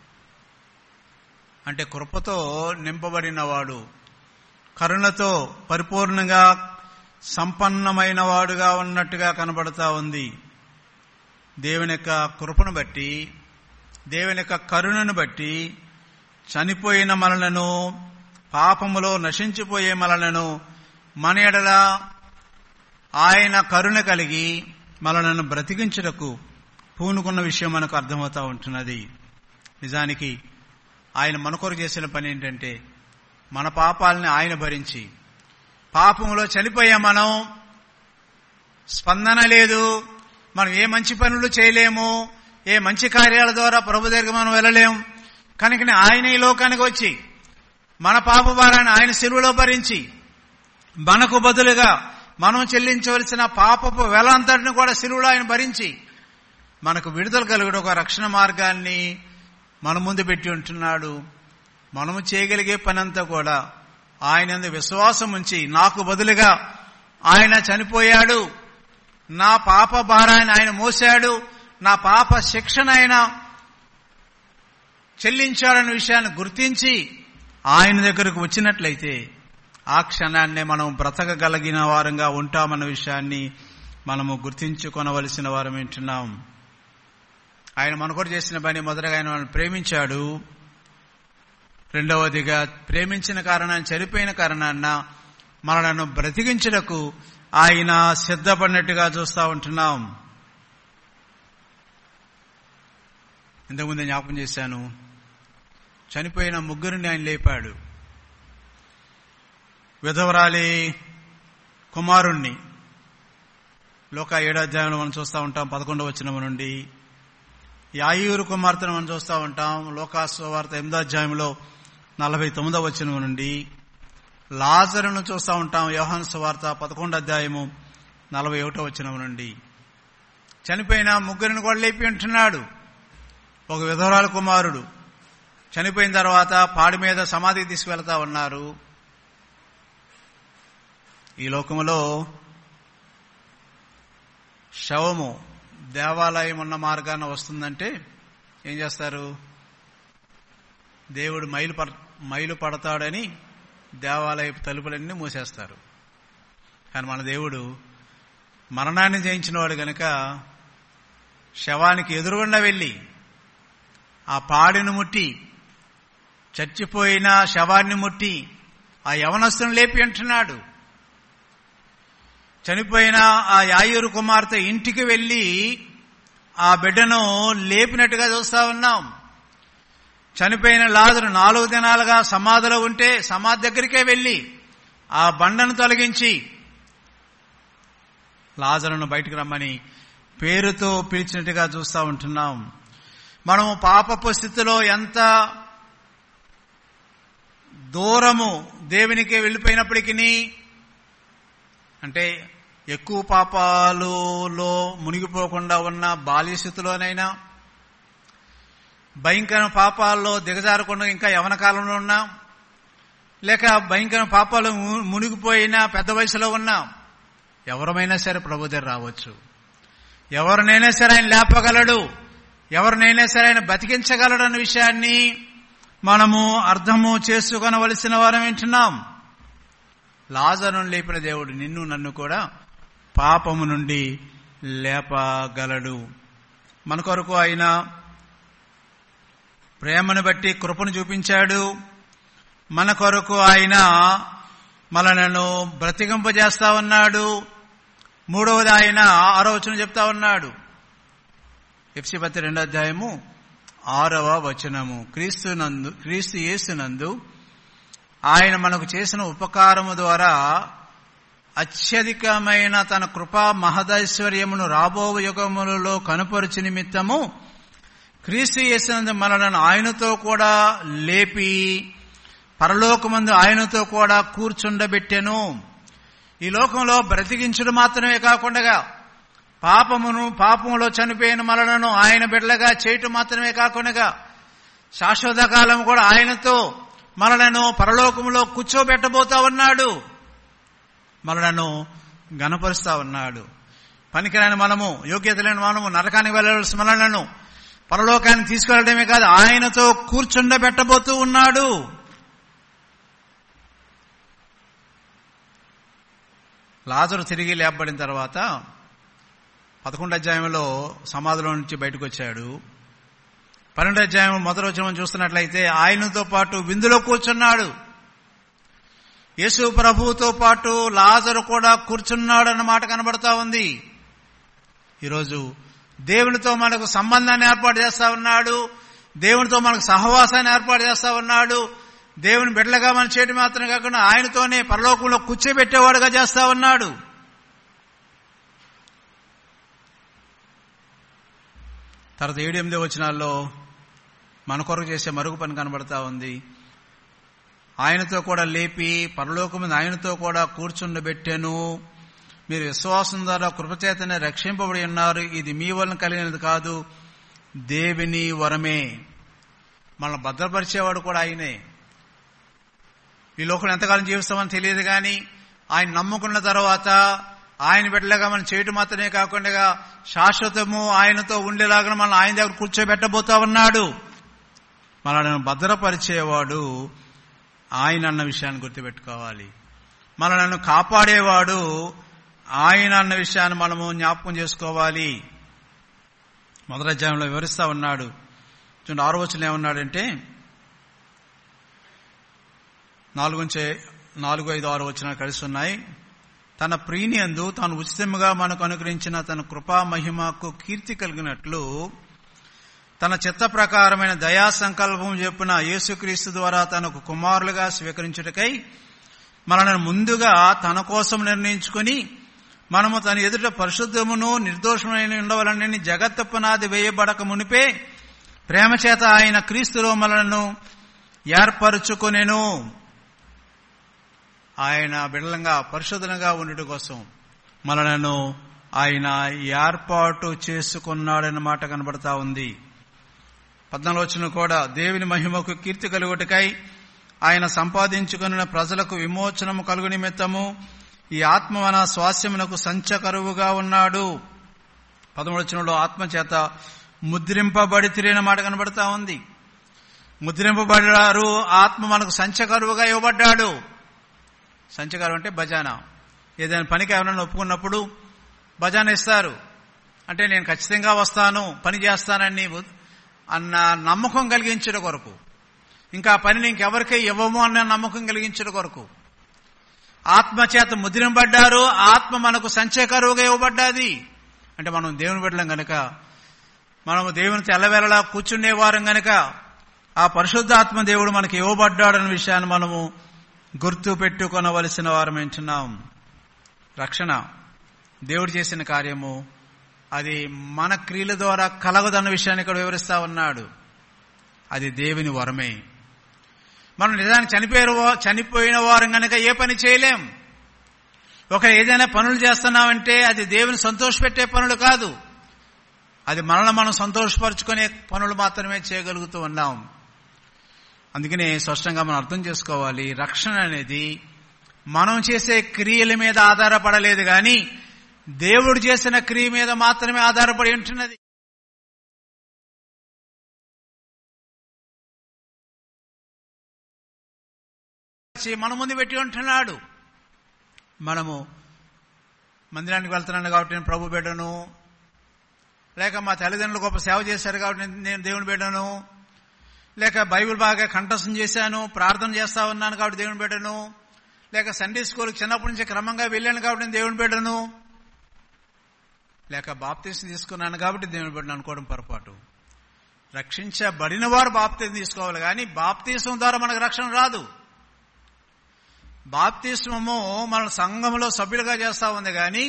అంటే కృపతో నింపబడినవాడు కరుణతో పరిపూర్ణంగా సంపన్నమైన వాడుగా ఉన్నట్టుగా కనబడతా ఉంది దేవుని యొక్క కృపను బట్టి దేవుని యొక్క కరుణను బట్టి చనిపోయిన మనలను పాపములో నశించిపోయే మనలను మన ఎడల ఆయన కరుణ కలిగి మనలను బ్రతికించుటకు పూనుకున్న విషయం మనకు అర్థమవుతా ఉంటున్నది నిజానికి ఆయన మన కొరకు చేసిన పని ఏంటంటే మన పాపాలని ఆయన భరించి పాపములో చనిపోయా మనం స్పందన లేదు మనం ఏ మంచి పనులు చేయలేము ఏ మంచి కార్యాల ద్వారా ప్రభు దగ్గర మనం వెళ్ళలేం కనుక ఆయన ఈ లోకానికి వచ్చి మన పాప భారాన్ని ఆయన శిలువలో భరించి మనకు బదులుగా మనం చెల్లించవలసిన పాపపు వెలంతటిని కూడా శిలువలో ఆయన భరించి మనకు విడుదల కలుగుడు ఒక రక్షణ మార్గాన్ని మన ముందు పెట్టి ఉంటున్నాడు మనము చేయగలిగే పనంతా కూడా ఆయన విశ్వాసం ఉంచి నాకు బదులుగా ఆయన చనిపోయాడు నా పాప భారాన్ని ఆయన మోశాడు నా పాప శిక్షణ ఆయన చెల్లించాడన్న విషయాన్ని గుర్తించి ఆయన దగ్గరకు వచ్చినట్లయితే ఆ క్షణాన్నే మనం బ్రతకగలిగిన వారంగా ఉంటామన్న విషయాన్ని మనము గుర్తించుకొనవలసిన వారం వింటున్నాం ఆయన మనకొడు చేసిన పని మొదటగా ఆయన మనల్ని ప్రేమించాడు రెండవదిగా ప్రేమించిన కారణాన్ని చనిపోయిన కారణాన్న మనలను బ్రతికించుటకు ఆయన సిద్ధపడినట్టుగా చూస్తూ ఉంటున్నాం ఇంతకుముందే జ్ఞాపకం చేశాను చనిపోయిన ముగ్గురిని ఆయన లేపాడు విధవరాలి కుమారుణ్ణి లోక ఏడాధ్యాయంలో మనం చూస్తూ ఉంటాం పదకొండవ వచ్చిన నుండి యాయూరు కుమార్తెను మనం చూస్తూ ఉంటాం లోకాసు వార్త ఎనిమిదో అధ్యాయంలో నలభై తొమ్మిదో వచ్చిన నుండి లాజరును చూస్తూ ఉంటాం యోహాన్ సువార్త పదకొండు అధ్యాయము నలభై ఒకటో వచ్చిన నుండి చనిపోయిన ముగ్గురిని కూడా లేపి ఉంటున్నాడు ఒక విధవరాల కుమారుడు చనిపోయిన తర్వాత పాడి మీద సమాధికి తీసుకువెళ్తా ఉన్నారు ఈ లోకములో శవము దేవాలయం ఉన్న మార్గాన వస్తుందంటే ఏం చేస్తారు దేవుడు మైలు పడ మైలు పడతాడని దేవాలయపు తలుపులన్నీ మూసేస్తారు కానీ మన దేవుడు మరణాన్ని జయించినవాడు గనక శవానికి ఎదురుగుండా వెళ్ళి ఆ పాడిని ముట్టి చచ్చిపోయిన శవాన్ని ముట్టి ఆ యవనస్తుని లేపి అంటున్నాడు చనిపోయిన ఆ యాయూరు కుమార్తె ఇంటికి వెళ్లి ఆ బిడ్డను లేపినట్టుగా చూస్తా ఉన్నాం చనిపోయిన లాజరు నాలుగు దినాలుగా సమాధిలో ఉంటే సమాధి దగ్గరికే వెళ్లి ఆ బండను తొలగించి లాజరును బయటకు రమ్మని పేరుతో పిలిచినట్టుగా చూస్తా ఉంటున్నాం మనము పాపపు స్థితిలో ఎంత దూరము దేవునికి వెళ్ళిపోయినప్పటికీ అంటే ఎక్కువ పాపాలలో మునిగిపోకుండా ఉన్న బాల్య స్థితిలోనైనా భయంకర పాపాల్లో దిగజారకుండా ఇంకా యవన కాలంలో ఉన్నా లేక భయంకర పాపాలు మునిగిపోయినా పెద్ద వయసులో ఉన్నా ఎవరమైనా సరే ప్రభు దగ్గర రావచ్చు ఎవరినైనా సరే ఆయన లేపగలడు ఎవరినైనా సరే ఆయన బతికించగలడు అన్న విషయాన్ని మనము అర్థము చేసుకొనవలసిన వారం వింటున్నాం లాజరును లేపిన దేవుడు నిన్ను నన్ను కూడా పాపము నుండి లేపగలడు మన కొరకు ఆయన ప్రేమను బట్టి కృపను చూపించాడు మన కొరకు ఆయన మనలను బ్రతికింపజేస్తా ఉన్నాడు మూడవది ఆయన ఆరో వచనం చెప్తా ఉన్నాడు ఎఫ్సి పత్తి రెండో అధ్యాయము ఆరవ వచనము క్రీస్తు నందు క్రీస్తు యేసునందు ఆయన మనకు చేసిన ఉపకారము ద్వారా అత్యధికమైన తన కృపా మహదైశ్వర్యమును రాబో యుగములలో కనుపరుచు నిమిత్తము క్రీస్తు యేసునందు మనలను ఆయనతో కూడా లేపి పరలోకమందు ఆయనతో కూడా కూర్చుండబెట్టెను ఈ లోకంలో బ్రతికించడం మాత్రమే కాకుండా పాపమును పాపములో చనిపోయిన మనలను ఆయన బిడ్డలుగా చేయటం మాత్రమే కాకుండా శాశ్వత కాలం కూడా ఆయనతో మనలను పరలోకములో కూర్చోబెట్టబోతా ఉన్నాడు మనలను గనపరుస్తా ఉన్నాడు పనికిరాని మనము యోగ్యత లేని మనము నరకానికి వెళ్ళవలసిన మనలను పరలోకాన్ని తీసుకెళ్లడమే కాదు ఆయనతో కూర్చుండబెట్టబోతూ ఉన్నాడు లాజరు తిరిగి లేపబడిన తర్వాత పదకొండు అధ్యాయంలో సమాధిలో నుంచి బయటకు వచ్చాడు పన్నెండు అధ్యాయం మొదటి వచ్చిన చూస్తున్నట్లయితే ఆయనతో పాటు విందులో కూర్చున్నాడు యేసు ప్రభువుతో పాటు లాజరు కూడా కూర్చున్నాడు అన్న మాట కనబడతా ఉంది ఈరోజు దేవునితో మనకు సంబంధాన్ని ఏర్పాటు చేస్తా ఉన్నాడు దేవునితో మనకు సహవాసాన్ని ఏర్పాటు చేస్తా ఉన్నాడు దేవుని బిడ్డలుగా మనం చేయడం మాత్రం కాకుండా ఆయనతోనే పరలోకంలో కూర్చోబెట్టేవాడుగా చేస్తా ఉన్నాడు తర్వాత ఏడు ఎనిమిది వచనాల్లో మన కొరకు చేసే మరుగు పని కనబడతా ఉంది ఆయనతో కూడా లేపి పరలోకం మీద ఆయనతో కూడా కూర్చుండబెట్టాను మీరు విశ్వాసం ద్వారా కృపచేతనే రక్షింపబడి ఉన్నారు ఇది మీ వలన కలిగినది కాదు దేవిని వరమే మనల్ని భద్రపరిచేవాడు కూడా ఆయనే ఈ లోకంలో ఎంతకాలం జీవిస్తామని తెలియదు కానీ ఆయన నమ్ముకున్న తర్వాత ఆయన బిడ్డలుగా మనం చేయటం మాత్రమే కాకుండా శాశ్వతము ఆయనతో ఉండేలాగా మనం ఆయన దగ్గర కూర్చోబెట్టబోతా ఉన్నాడు మనల్ని భద్రపరిచేవాడు ఆయన అన్న విషయాన్ని గుర్తుపెట్టుకోవాలి మనలను కాపాడేవాడు ఆయన అన్న విషయాన్ని మనము జ్ఞాపకం చేసుకోవాలి మొదటి అధ్యాయంలో వివరిస్తా ఉన్నాడు చూడండి ఆరు వచ్చిన ఏమన్నాడంటే నాలుగు నుంచి నాలుగు ఐదు ఆరు వచ్చిన కలిసి ఉన్నాయి తన ప్రీని అందు తాను ఉచితముగా మనకు అనుగ్రహించిన తన కృపా మహిమకు కీర్తి కలిగినట్లు తన చిత్త ప్రకారమైన దయా సంకల్పం చెప్పిన యేసుక్రీస్తు ద్వారా తనకు కుమారులుగా స్వీకరించుటకై మనల్ని ముందుగా తన కోసం నిర్ణయించుకుని మనము తన ఎదుట పరిశుద్ధమును నిర్దోషమైన ఉండవలనని జగత్తు పునాది వేయబడక మునిపే ప్రేమ చేత ఆయన క్రీస్తులో మనలను ఏర్పరచుకొనెను ఆయన బిడలంగా పరిశుద్ధంగా ఉండుట కోసం మనలను ఆయన ఏర్పాటు చేసుకున్నాడన్న మాట కనబడతా ఉంది పద్నాలుగు వచ్చిన కూడా దేవుని మహిమకు కీర్తి కలుగుటకై ఆయన సంపాదించుకున్న ప్రజలకు విమోచనము కలుగు నిమిత్తము ఈ ఆత్మ మన స్వాస్యమునకు సంచకరువుగా ఉన్నాడు పదమూడు వచనంలో ఆత్మ చేత ముద్రింపబడి తిరిగిన మాట కనబడతా ఉంది ముద్రింపబడ్డారు ఆత్మ మనకు సంచకరువుగా ఇవ్వబడ్డాడు సంచకరువు అంటే బజానా ఏదైనా పనికి ఎవరైనా ఒప్పుకున్నప్పుడు బజానా ఇస్తారు అంటే నేను ఖచ్చితంగా వస్తాను పని చేస్తానని అన్న నమ్మకం కలిగించడం కొరకు ఇంకా ఆ పనిని ఇంకెవరికీ ఇవ్వము అన్న నమ్మకం కలిగించడం కొరకు ఆత్మ చేత ముద్రింపడ్డారు ఆత్మ మనకు సంచయకరువుగా ఇవ్వబడ్డాది అంటే మనం దేవుని బిడ్డలం గనక మనము దేవుని తెల్లవేళలా కూర్చుండే వారం గనక ఆ పరిశుద్ధాత్మ దేవుడు మనకి ఇవ్వబడ్డాడన్న విషయాన్ని మనము గుర్తు పెట్టుకొనవలసిన వారం ఏంటున్నాం రక్షణ దేవుడు చేసిన కార్యము అది మన క్రియల ద్వారా కలగదన్న విషయాన్ని ఇక్కడ వివరిస్తా ఉన్నాడు అది దేవుని వరమే మనం నిజానికి చనిపోయారు చనిపోయిన వారం గనక ఏ పని చేయలేం ఒక ఏదైనా పనులు చేస్తున్నామంటే అది దేవుని సంతోషపెట్టే పనులు కాదు అది మనల్ని మనం సంతోషపరుచుకునే పనులు మాత్రమే చేయగలుగుతూ ఉన్నాం అందుకనే స్పష్టంగా మనం అర్థం చేసుకోవాలి రక్షణ అనేది మనం చేసే క్రియల మీద ఆధారపడలేదు గాని దేవుడు చేసిన క్రియ మీద మాత్రమే ఆధారపడి ఉంటున్నది మన ముందు పెట్టి ఉంటున్నాడు మనము మందిరానికి వెళ్తున్నాను కాబట్టి నేను ప్రభు బిడ్డను లేక మా తల్లిదండ్రులు గొప్ప సేవ చేశారు కాబట్టి నేను దేవుని బిడ్డను లేక బైబిల్ బాగా కంఠస్థం చేశాను ప్రార్థన చేస్తా ఉన్నాను కాబట్టి దేవుని బిడ్డను లేక సండే స్కూల్కి చిన్నప్పటి నుంచి క్రమంగా వెళ్ళాను కాబట్టి నేను దేవుని బిడ్డను లేక బాప్తీసం తీసుకున్నాను కాబట్టి దేవుని బిడ్డను అనుకోవడం పొరపాటు రక్షించబడిన వారు బాప్తీసం తీసుకోవాలి కానీ బాప్తీసం ద్వారా మనకు రక్షణ రాదు బాప్తిస్మము మన సంఘంలో సభ్యులుగా చేస్తా ఉంది కానీ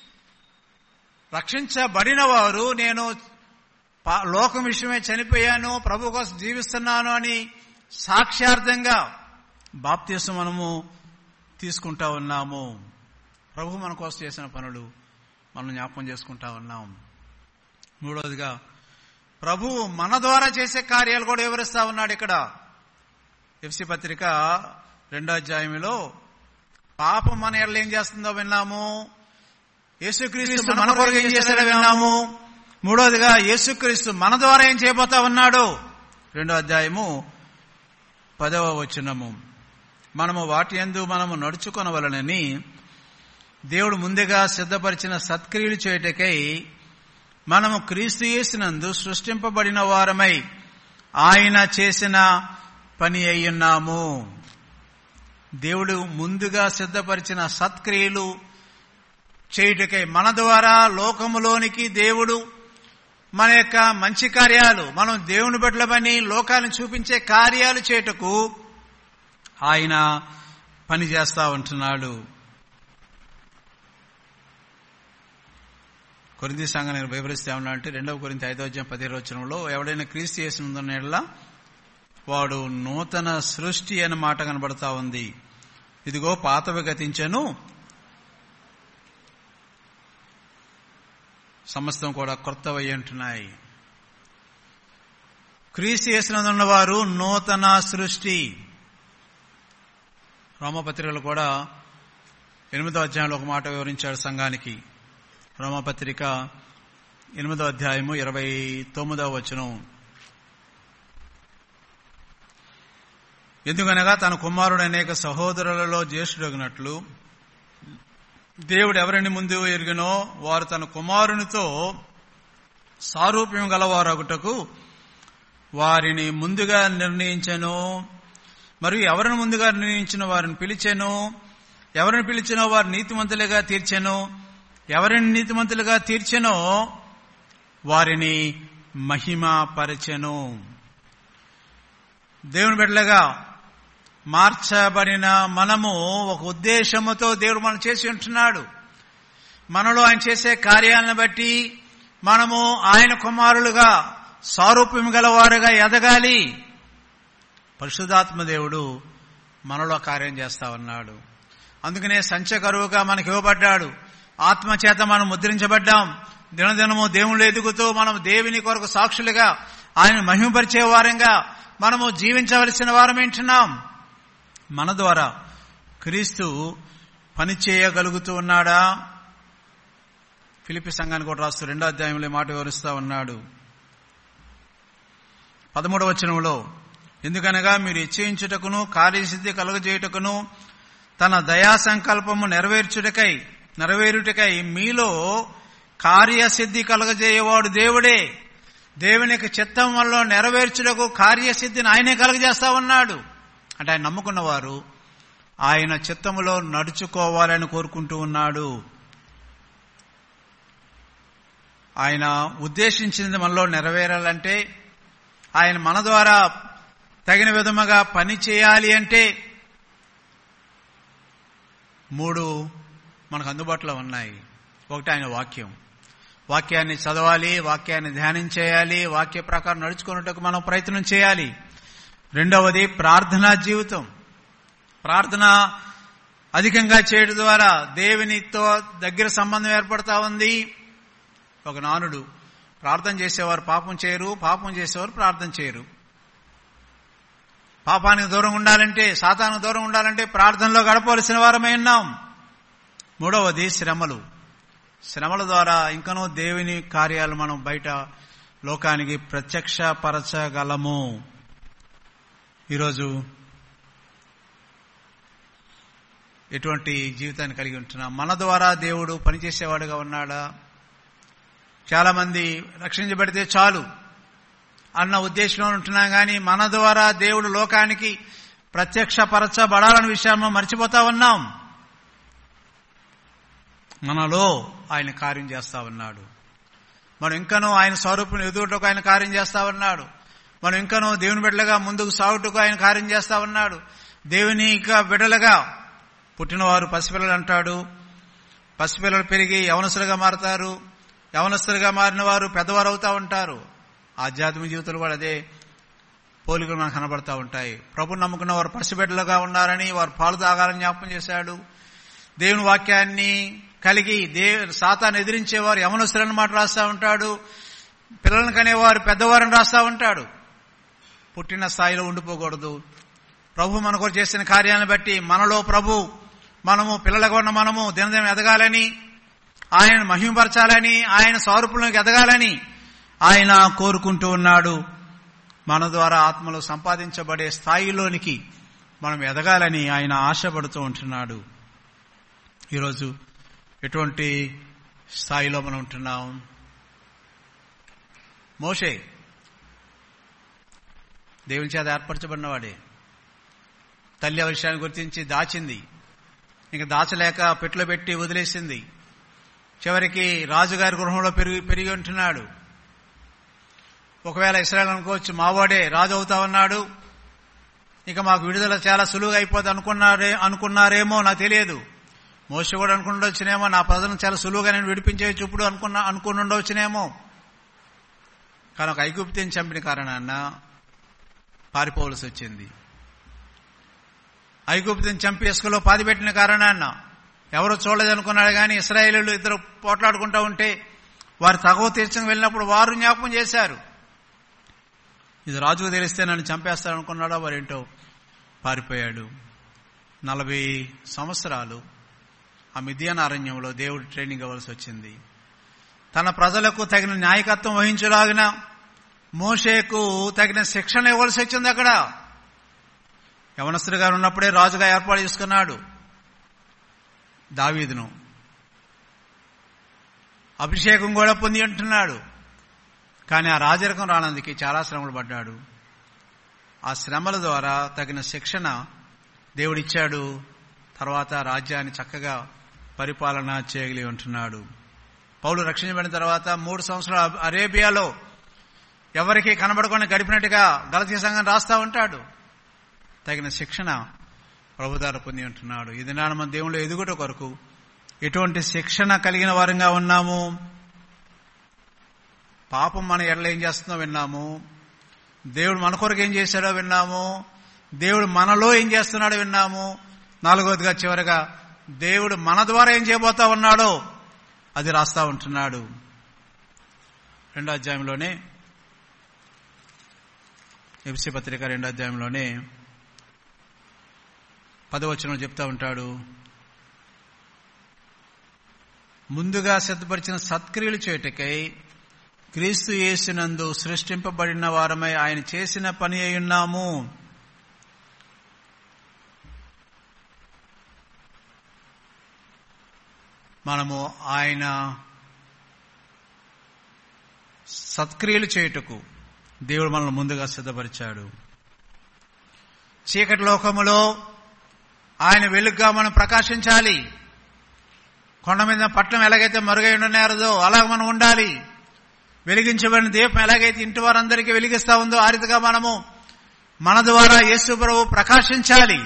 రక్షించబడిన వారు నేను లోకం విషయమే చనిపోయాను ప్రభు కోసం జీవిస్తున్నాను అని సాక్ష్యార్థంగా బాప్తీసం మనము తీసుకుంటా ఉన్నాము ప్రభు మన కోసం చేసిన పనులు మనం జ్ఞాపకం చేసుకుంటా ఉన్నాం మూడవదిగా ప్రభు మన ద్వారా చేసే కార్యాలు కూడా వివరిస్తా ఉన్నాడు ఇక్కడ ఎఫ్సి పత్రిక రెండో అధ్యాయంలో పాపం మన ఎడలు ఏం చేస్తుందో విన్నాము యేసుక్రీస్తు మన కొరకు ఏం చేశాడో విన్నాము మూడోదిగా యేసుక్రీస్తు మన ద్వారా ఏం చేయబోతా ఉన్నాడు రెండో అధ్యాయము పదవ వచనము మనము వాటి ఎందు మనము నడుచుకొనవలనని దేవుడు ముందుగా సిద్ధపరిచిన సత్క్రియలు చేయటకై మనము క్రీస్తు చేసినందు సృష్టింపబడిన వారమై ఆయన చేసిన పని అయ్యున్నాము దేవుడు ముందుగా సిద్ధపరిచిన సత్క్రియలు చేయుటకై మన ద్వారా లోకములోనికి దేవుడు మన యొక్క మంచి కార్యాలు మనం దేవుని బిడ్డలమని లోకాలను చూపించే కార్యాలు చేయుటకు ఆయన పని చేస్తా ఉంటున్నాడు కొరింది సంఘాన్ని వివరిస్తే ఉన్నా అంటే రెండవ కొరింత ఐదో అధ్యాయం పది రోజనంలో ఎవడైనా క్రీస్తు చేసిన వాడు నూతన సృష్టి అనే మాట కనబడతా ఉంది ఇదిగో పాతవి గతించను సమస్తం కూడా కొత్తవి అంటున్నాయి క్రీస్తు చేసినందున్న వారు నూతన సృష్టి రోమపత్రికలు కూడా ఎనిమిదో అధ్యాయంలో ఒక మాట వివరించాడు సంఘానికి రోమపత్రిక ఎనిమిదో అధ్యాయము ఇరవై తొమ్మిదవ వచనం ఎందుకనగా తన కుమారుడు అనేక సహోదరులలో జ్యేష్ఠుడగినట్లు దేవుడు ఎవరిని ముందు ఎరిగినో వారు తన కుమారునితో సారూప్యం గలవారగుటకు వారిని ముందుగా నిర్ణయించను మరియు ఎవరిని ముందుగా నిర్ణయించిన వారిని పిలిచాను ఎవరిని పిలిచినో వారు నీతిమంతులుగా తీర్చెను ఎవరిని నీతిమంతులుగా తీర్చెనో వారిని మహిమపరచెను దేవుని బిడ్డలుగా మార్చబడిన మనము ఒక ఉద్దేశముతో దేవుడు మనం చేసి ఉంటున్నాడు మనలో ఆయన చేసే కార్యాలను బట్టి మనము ఆయన కుమారులుగా సారూప్యం గలవారుగా ఎదగాలి పరిశుధాత్మ దేవుడు మనలో కార్యం చేస్తా ఉన్నాడు అందుకనే సంచకరువుగా మనకి ఇవ్వబడ్డాడు ఆత్మ చేత మనం ముద్రించబడ్డాం దినదినము దేవుళ్ళు ఎదుగుతూ మనం దేవుని కొరకు సాక్షులుగా ఆయన మహిమపరిచే వారంగా మనము జీవించవలసిన వారం ఏంటున్నాం మన ద్వారా క్రీస్తు పని చేయగలుగుతూ ఉన్నాడా ఫిలిపి సంఘానికి కూడా రాస్తూ రెండో అధ్యాయంలో ఈ మాట వివరిస్తా ఉన్నాడు పదమూడవ వచనంలో ఎందుకనగా మీరు ఇచ్చేయించుటకును కార్యసిద్ధి కలుగజేయుటకును తన దయా సంకల్పము నెరవేర్చుటకై నెరవేరుటకై మీలో కార్యసిద్ధి కలుగజేయవాడు దేవుడే దేవునికి చిత్తం వల్ల నెరవేర్చుటకు కార్యసిద్ధిని ఆయనే కలుగజేస్తా ఉన్నాడు అంటే ఆయన నమ్ముకున్న వారు ఆయన చిత్తములో నడుచుకోవాలని కోరుకుంటూ ఉన్నాడు ఆయన ఉద్దేశించింది మనలో నెరవేరాలంటే ఆయన మన ద్వారా తగిన విధముగా పని చేయాలి అంటే మూడు మనకు అందుబాటులో ఉన్నాయి ఒకటి ఆయన వాక్యం వాక్యాన్ని చదవాలి వాక్యాన్ని ధ్యానం చేయాలి వాక్య ప్రకారం నడుచుకున్నట్టుకు మనం ప్రయత్నం చేయాలి రెండవది ప్రార్థనా జీవితం ప్రార్థన అధికంగా చేయడం ద్వారా దేవునితో దగ్గర సంబంధం ఏర్పడతా ఉంది ఒక నానుడు ప్రార్థన చేసేవారు పాపం చేయరు పాపం చేసేవారు ప్రార్థన చేయరు పాపానికి దూరం ఉండాలంటే సాతానికి దూరం ఉండాలంటే ప్రార్థనలో గడపవలసిన వారమై ఉన్నాం మూడవది శ్రమలు శ్రమల ద్వారా ఇంకనూ దేవుని కార్యాలు మనం బయట లోకానికి ప్రత్యక్షపరచగలము ఈరోజు ఎటువంటి జీవితాన్ని కలిగి ఉంటున్నాం మన ద్వారా దేవుడు పనిచేసేవాడుగా ఉన్నాడా చాలా మంది రక్షించబడితే చాలు అన్న ఉద్దేశంలో ఉంటున్నాం కానీ మన ద్వారా దేవుడు లోకానికి ప్రత్యక్షపరచబడాలన్న విషయాన్ని మర్చిపోతా ఉన్నాం మనలో ఆయన కార్యం చేస్తా ఉన్నాడు మనం ఇంకనూ ఆయన స్వరూపుని ఎదుగుటకు ఆయన కార్యం చేస్తా ఉన్నాడు మనం ఇంకనూ దేవుని బిడ్డలుగా ముందుకు సాగుటకు ఆయన కార్యం చేస్తా ఉన్నాడు దేవుని ఇక బిడ్డలుగా పుట్టినవారు పసిపిల్లలు అంటాడు పసిపిల్లలు పెరిగి యవనస్తులుగా మారతారు యవనస్తులుగా మారిన వారు పెద్దవారు అవుతా ఉంటారు ఆధ్యాత్మిక జీవితంలో కూడా అదే పోలికలు మనకు కనబడతా ఉంటాయి ప్రభు నమ్ముకున్న వారు పసిబిడ్డలుగా ఉన్నారని వారు పాలు తాగాలని జ్ఞాపకం చేశాడు దేవుని వాక్యాన్ని కలిగి దే సాతాన్ని ఎదిరించేవారు యమనస్తులను మాట రాస్తా ఉంటాడు పిల్లలను కనేవారు పెద్దవారిని రాస్తా ఉంటాడు పుట్టిన స్థాయిలో ఉండిపోకూడదు ప్రభు మన కొరకు చేసిన కార్యాలను బట్టి మనలో ప్రభు మనము పిల్లలుగా ఉన్న మనము దినదినం ఎదగాలని ఆయన మహిమపరచాలని ఆయన స్వరూపంలోకి ఎదగాలని ఆయన కోరుకుంటూ ఉన్నాడు మన ద్వారా ఆత్మలో సంపాదించబడే స్థాయిలోనికి మనం ఎదగాలని ఆయన ఆశపడుతూ ఉంటున్నాడు ఈరోజు ఎటువంటి స్థాయిలో మనం ఉంటున్నాం మోషే దేవుని చేత ఏర్పరచబడినవాడే తల్లి ఆ విషయాన్ని గుర్తించి దాచింది ఇంక దాచలేక పెట్టులో పెట్టి వదిలేసింది చివరికి రాజుగారి గృహంలో పెరిగి పెరిగి ఉంటున్నాడు ఒకవేళ ఇస్రాయల్ అనుకోవచ్చు మావాడే రాజు అవుతా ఉన్నాడు ఇక మాకు విడుదల చాలా సులువుగా అయిపోతుంది అనుకున్నారే అనుకున్నారేమో నాకు తెలియదు మోస కూడా అనుకుండొచ్చునేమో నా ప్రజలను చాలా సులువుగా నేను విడిపించేయచ్చు ఇప్పుడు అనుకున్నా అనుకుని ఉండవచ్చునేమో కానీ ఒక ఐగుప్తిని చంపిన కారణాన్న పారిపోవలసి వచ్చింది ఐగుప్తిని చంపి ఇసుకలో పాతిపెట్టిన కారణాన్న ఎవరు చూడలేదనుకున్నాడు కానీ ఇస్రాయేలీలు ఇద్దరు పోట్లాడుకుంటూ ఉంటే వారు తగవ తీర్చని వెళ్ళినప్పుడు వారు జ్ఞాపకం చేశారు ఇది రాజుకు తెలిస్తే నన్ను చంపేస్తాడనుకున్నాడో వారేంటో పారిపోయాడు నలభై సంవత్సరాలు ఆ మిథ్యాన అరణ్యంలో దేవుడు ట్రైనింగ్ ఇవ్వాల్సి వచ్చింది తన ప్రజలకు తగిన న్యాయకత్వం వహించలాగిన మోషేకు తగిన శిక్షణ ఇవ్వాల్సి వచ్చింది అక్కడ యవనస్తుడు గారు ఉన్నప్పుడే రాజుగా ఏర్పాటు చేసుకున్నాడు దావీదును అభిషేకం కూడా పొంది అంటున్నాడు కానీ ఆ రాజరికం రానందుకు చాలా శ్రమలు పడ్డాడు ఆ శ్రమల ద్వారా తగిన శిక్షణ దేవుడిచ్చాడు తర్వాత రాజ్యాన్ని చక్కగా పరిపాలన చేయగలి ఉంటున్నాడు పౌలు రక్షించబడిన తర్వాత మూడు సంవత్సరాలు అరేబియాలో ఎవరికి కనబడకుండా గడిపినట్టుగా గలతీ సంఘం రాస్తా ఉంటాడు తగిన శిక్షణ ప్రభుదార పొంది ఉంటున్నాడు ఇది నాన్న మన దేవుళ్ళు ఎదుగుట కొరకు ఎటువంటి శిక్షణ కలిగిన వారంగా ఉన్నాము పాపం మన ఎడలో ఏం చేస్తుందో విన్నాము దేవుడు మన కొరకు ఏం చేశాడో విన్నాము దేవుడు మనలో ఏం చేస్తున్నాడో విన్నాము నాలుగవదిగా చివరిగా దేవుడు మన ద్వారా ఏం చేయబోతా ఉన్నాడో అది రాస్తా ఉంటున్నాడు రెండో అధ్యాయంలోనే ఎఫ్సి పత్రిక రెండో అధ్యాయంలోనే పదవచనం చెప్తా ఉంటాడు ముందుగా సిద్ధపరిచిన సత్క్రియలు చేయుటకై క్రీస్తు యేసునందు సృష్టింపబడిన వారమై ఆయన చేసిన పని అయి ఉన్నాము మనము ఆయన సత్క్రియలు చేయుటకు దేవుడు మనల్ని ముందుగా సిద్ధపరిచాడు చీకటి లోకములో ఆయన వెలుగుగా మనం ప్రకాశించాలి కొండ మీద పట్టణం ఎలాగైతే మరుగై ఉండనేరదో అలాగ మనం ఉండాలి వెలిగించబడిన దీపం ఎలాగైతే ఇంటి వారందరికీ వెలిగిస్తా ఉందో ఆ రీతిగా మనము మన ద్వారా యేసు ప్రభు ప్రకాశించాలి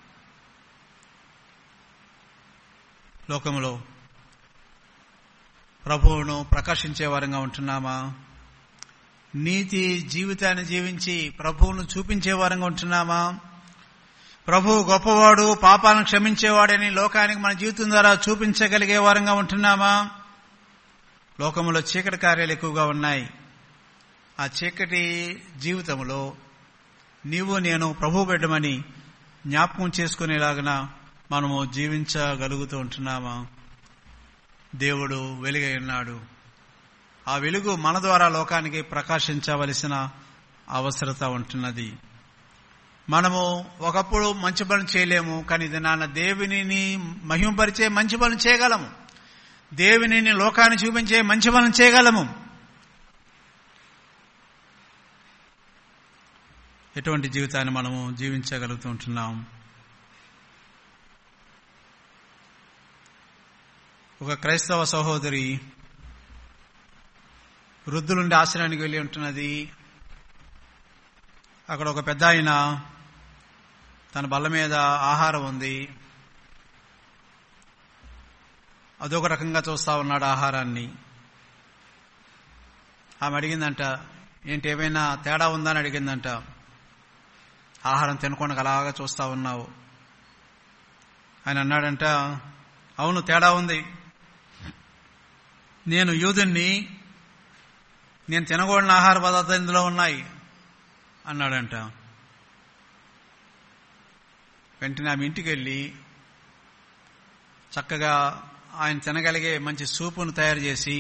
లోకములో ప్రభువును ప్రకాశించే వారంగా ఉంటున్నామా నీతి జీవితాన్ని జీవించి ప్రభువును చూపించే వారంగా ఉంటున్నామా ప్రభువు గొప్పవాడు పాపాలను క్షమించేవాడని లోకానికి మన జీవితం ద్వారా చూపించగలిగే వారంగా ఉంటున్నామా లోకంలో చీకటి కార్యాలు ఎక్కువగా ఉన్నాయి ఆ చీకటి జీవితంలో నీవు నేను ప్రభు బిడ్డమని జ్ఞాపకం చేసుకునేలాగన మనము జీవించగలుగుతూ ఉంటున్నామా దేవుడు వెలుగై ఉన్నాడు ఆ వెలుగు మన ద్వారా లోకానికి ప్రకాశించవలసిన అవసరత ఉంటున్నది మనము ఒకప్పుడు మంచి పనులు చేయలేము కానీ ఇది నాన్న దేవునిని మహిమపరిచే మంచి పనులు చేయగలము దేవునిని లోకాన్ని చూపించే మంచి పనులు చేయగలము ఎటువంటి జీవితాన్ని మనము జీవించగలుగుతూ ఉంటున్నాం ఒక క్రైస్తవ సహోదరి వృద్ధులుండి ఆశ్రయానికి వెళ్ళి ఉంటున్నది అక్కడ ఒక పెద్ద ఆయన తన బల్ల మీద ఆహారం ఉంది అదొక రకంగా చూస్తా ఉన్నాడు ఆహారాన్ని ఆమె అడిగిందంట ఏంటి ఏమైనా తేడా ఉందని అడిగిందంట ఆహారం తినకుండా అలాగా చూస్తా ఉన్నావు ఆయన అన్నాడంట అవును తేడా ఉంది నేను యూదుణ్ణి నేను తినకూడని ఆహార పదార్థాలు ఇందులో ఉన్నాయి అన్నాడంట వెంటనే ఆమె ఇంటికి వెళ్ళి చక్కగా ఆయన తినగలిగే మంచి సూపును తయారు చేసి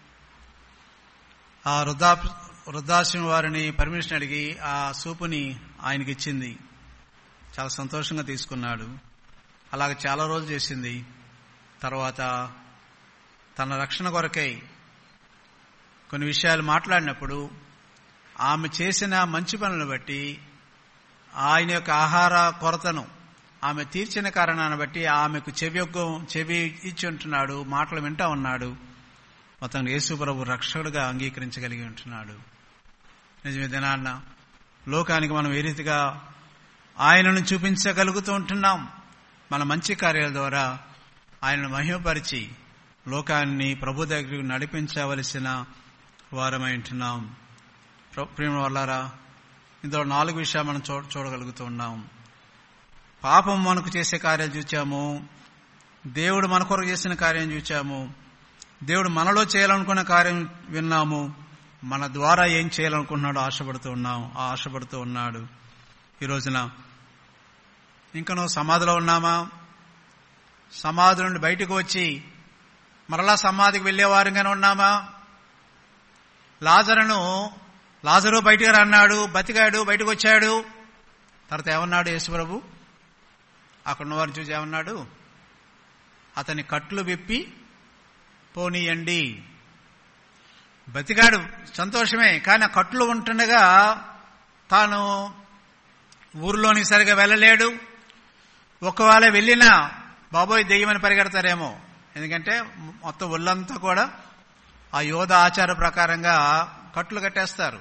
ఆ వృద్ధా వృద్ధాశ్రమం వారిని పర్మిషన్ అడిగి ఆ సూపుని ఆయనకి ఇచ్చింది చాలా సంతోషంగా తీసుకున్నాడు అలాగ చాలా రోజులు చేసింది తర్వాత తన రక్షణ కొరకై కొన్ని విషయాలు మాట్లాడినప్పుడు ఆమె చేసిన మంచి పనులను బట్టి ఆయన యొక్క ఆహార కొరతను ఆమె తీర్చిన కారణాన్ని బట్టి ఆమెకు చెవియొగ్గం చెవి ఇచ్చి ఉంటున్నాడు మాటలు వింటా ఉన్నాడు మొత్తం యేసు ప్రభు రక్షకుడుగా అంగీకరించగలిగి ఉంటున్నాడు నిజమే దినాన్న లోకానికి మనం ఏ రీతిగా ఆయనను చూపించగలుగుతూ ఉంటున్నాం మన మంచి కార్యాల ద్వారా ఆయనను మహిమపరిచి లోకాన్ని ప్రభు దగ్గరికి నడిపించవలసిన వారమై ఉంటున్నాం ప్రేమ వల్లారా ఇందులో నాలుగు విషయాలు మనం చూ చూడగలుగుతూ ఉన్నాం పాపం మనకు చేసే కార్యాలు చూచాము దేవుడు మన కొరకు చేసిన కార్యం చూచాము దేవుడు మనలో చేయాలనుకున్న కార్యం విన్నాము మన ద్వారా ఏం చేయాలనుకుంటున్నాడో ఆశపడుతూ ఉన్నాం ఆ ఆశపడుతూ ఉన్నాడు ఈ రోజున ఇంకా నువ్వు సమాధిలో ఉన్నామా సమాధి నుండి బయటకు వచ్చి మరలా సమాధికి వెళ్లేవారుగానే ఉన్నామా లాజరును లాజరు బయటకు రన్నాడు బతికాడు బయటకు వచ్చాడు తర్వాత ఏమన్నాడు యేసుప్రభు అక్కడ ఉన్నవారిని చూసి ఏమన్నాడు అతని కట్లు విప్పి పోనీయండి బతికాడు సంతోషమే కానీ ఆ కట్లు ఉంటుండగా తాను ఊరిలోనికి సరిగా వెళ్ళలేడు ఒకవేళ వెళ్ళినా బాబోయ్ దెయ్యమని పరిగెడతారేమో ఎందుకంటే మొత్తం ఒళ్ళంతా కూడా ఆ యోధ ఆచార ప్రకారంగా కట్లు కట్టేస్తారు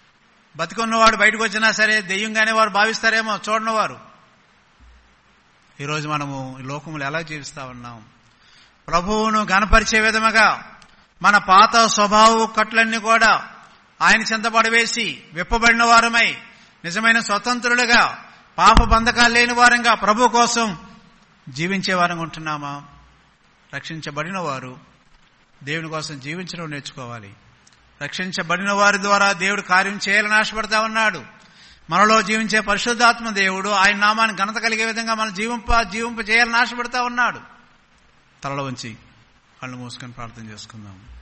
బతికున్నవాడు బయటకు వచ్చినా సరే దెయ్యంగానే వారు భావిస్తారేమో చూడనివారు ఈరోజు మనము ఈ లోకములు ఎలా జీవిస్తా ఉన్నాం ప్రభువును గనపరిచే విధముగా మన పాత స్వభావ కట్లన్నీ కూడా ఆయన చెంతపడవేసి విప్పబడిన వారమై నిజమైన స్వతంత్రులుగా పాప బంధకాలు లేని వారంగా ప్రభు కోసం జీవించే వారంగా ఉంటున్నామా రక్షించబడిన వారు దేవుని కోసం జీవించడం నేర్చుకోవాలి రక్షించబడిన వారి ద్వారా దేవుడు కార్యం చేయాలని ఆశపడతా ఉన్నాడు మనలో జీవించే పరిశుద్ధాత్మ దేవుడు ఆయన నామాన్ని ఘనత కలిగే విధంగా మనం జీవింప జీవింప చేయాలని ఆశపడతా ఉన్నాడు తలలో వంచి కళ్ళు మూసుకొని ప్రార్థన చేసుకుందాం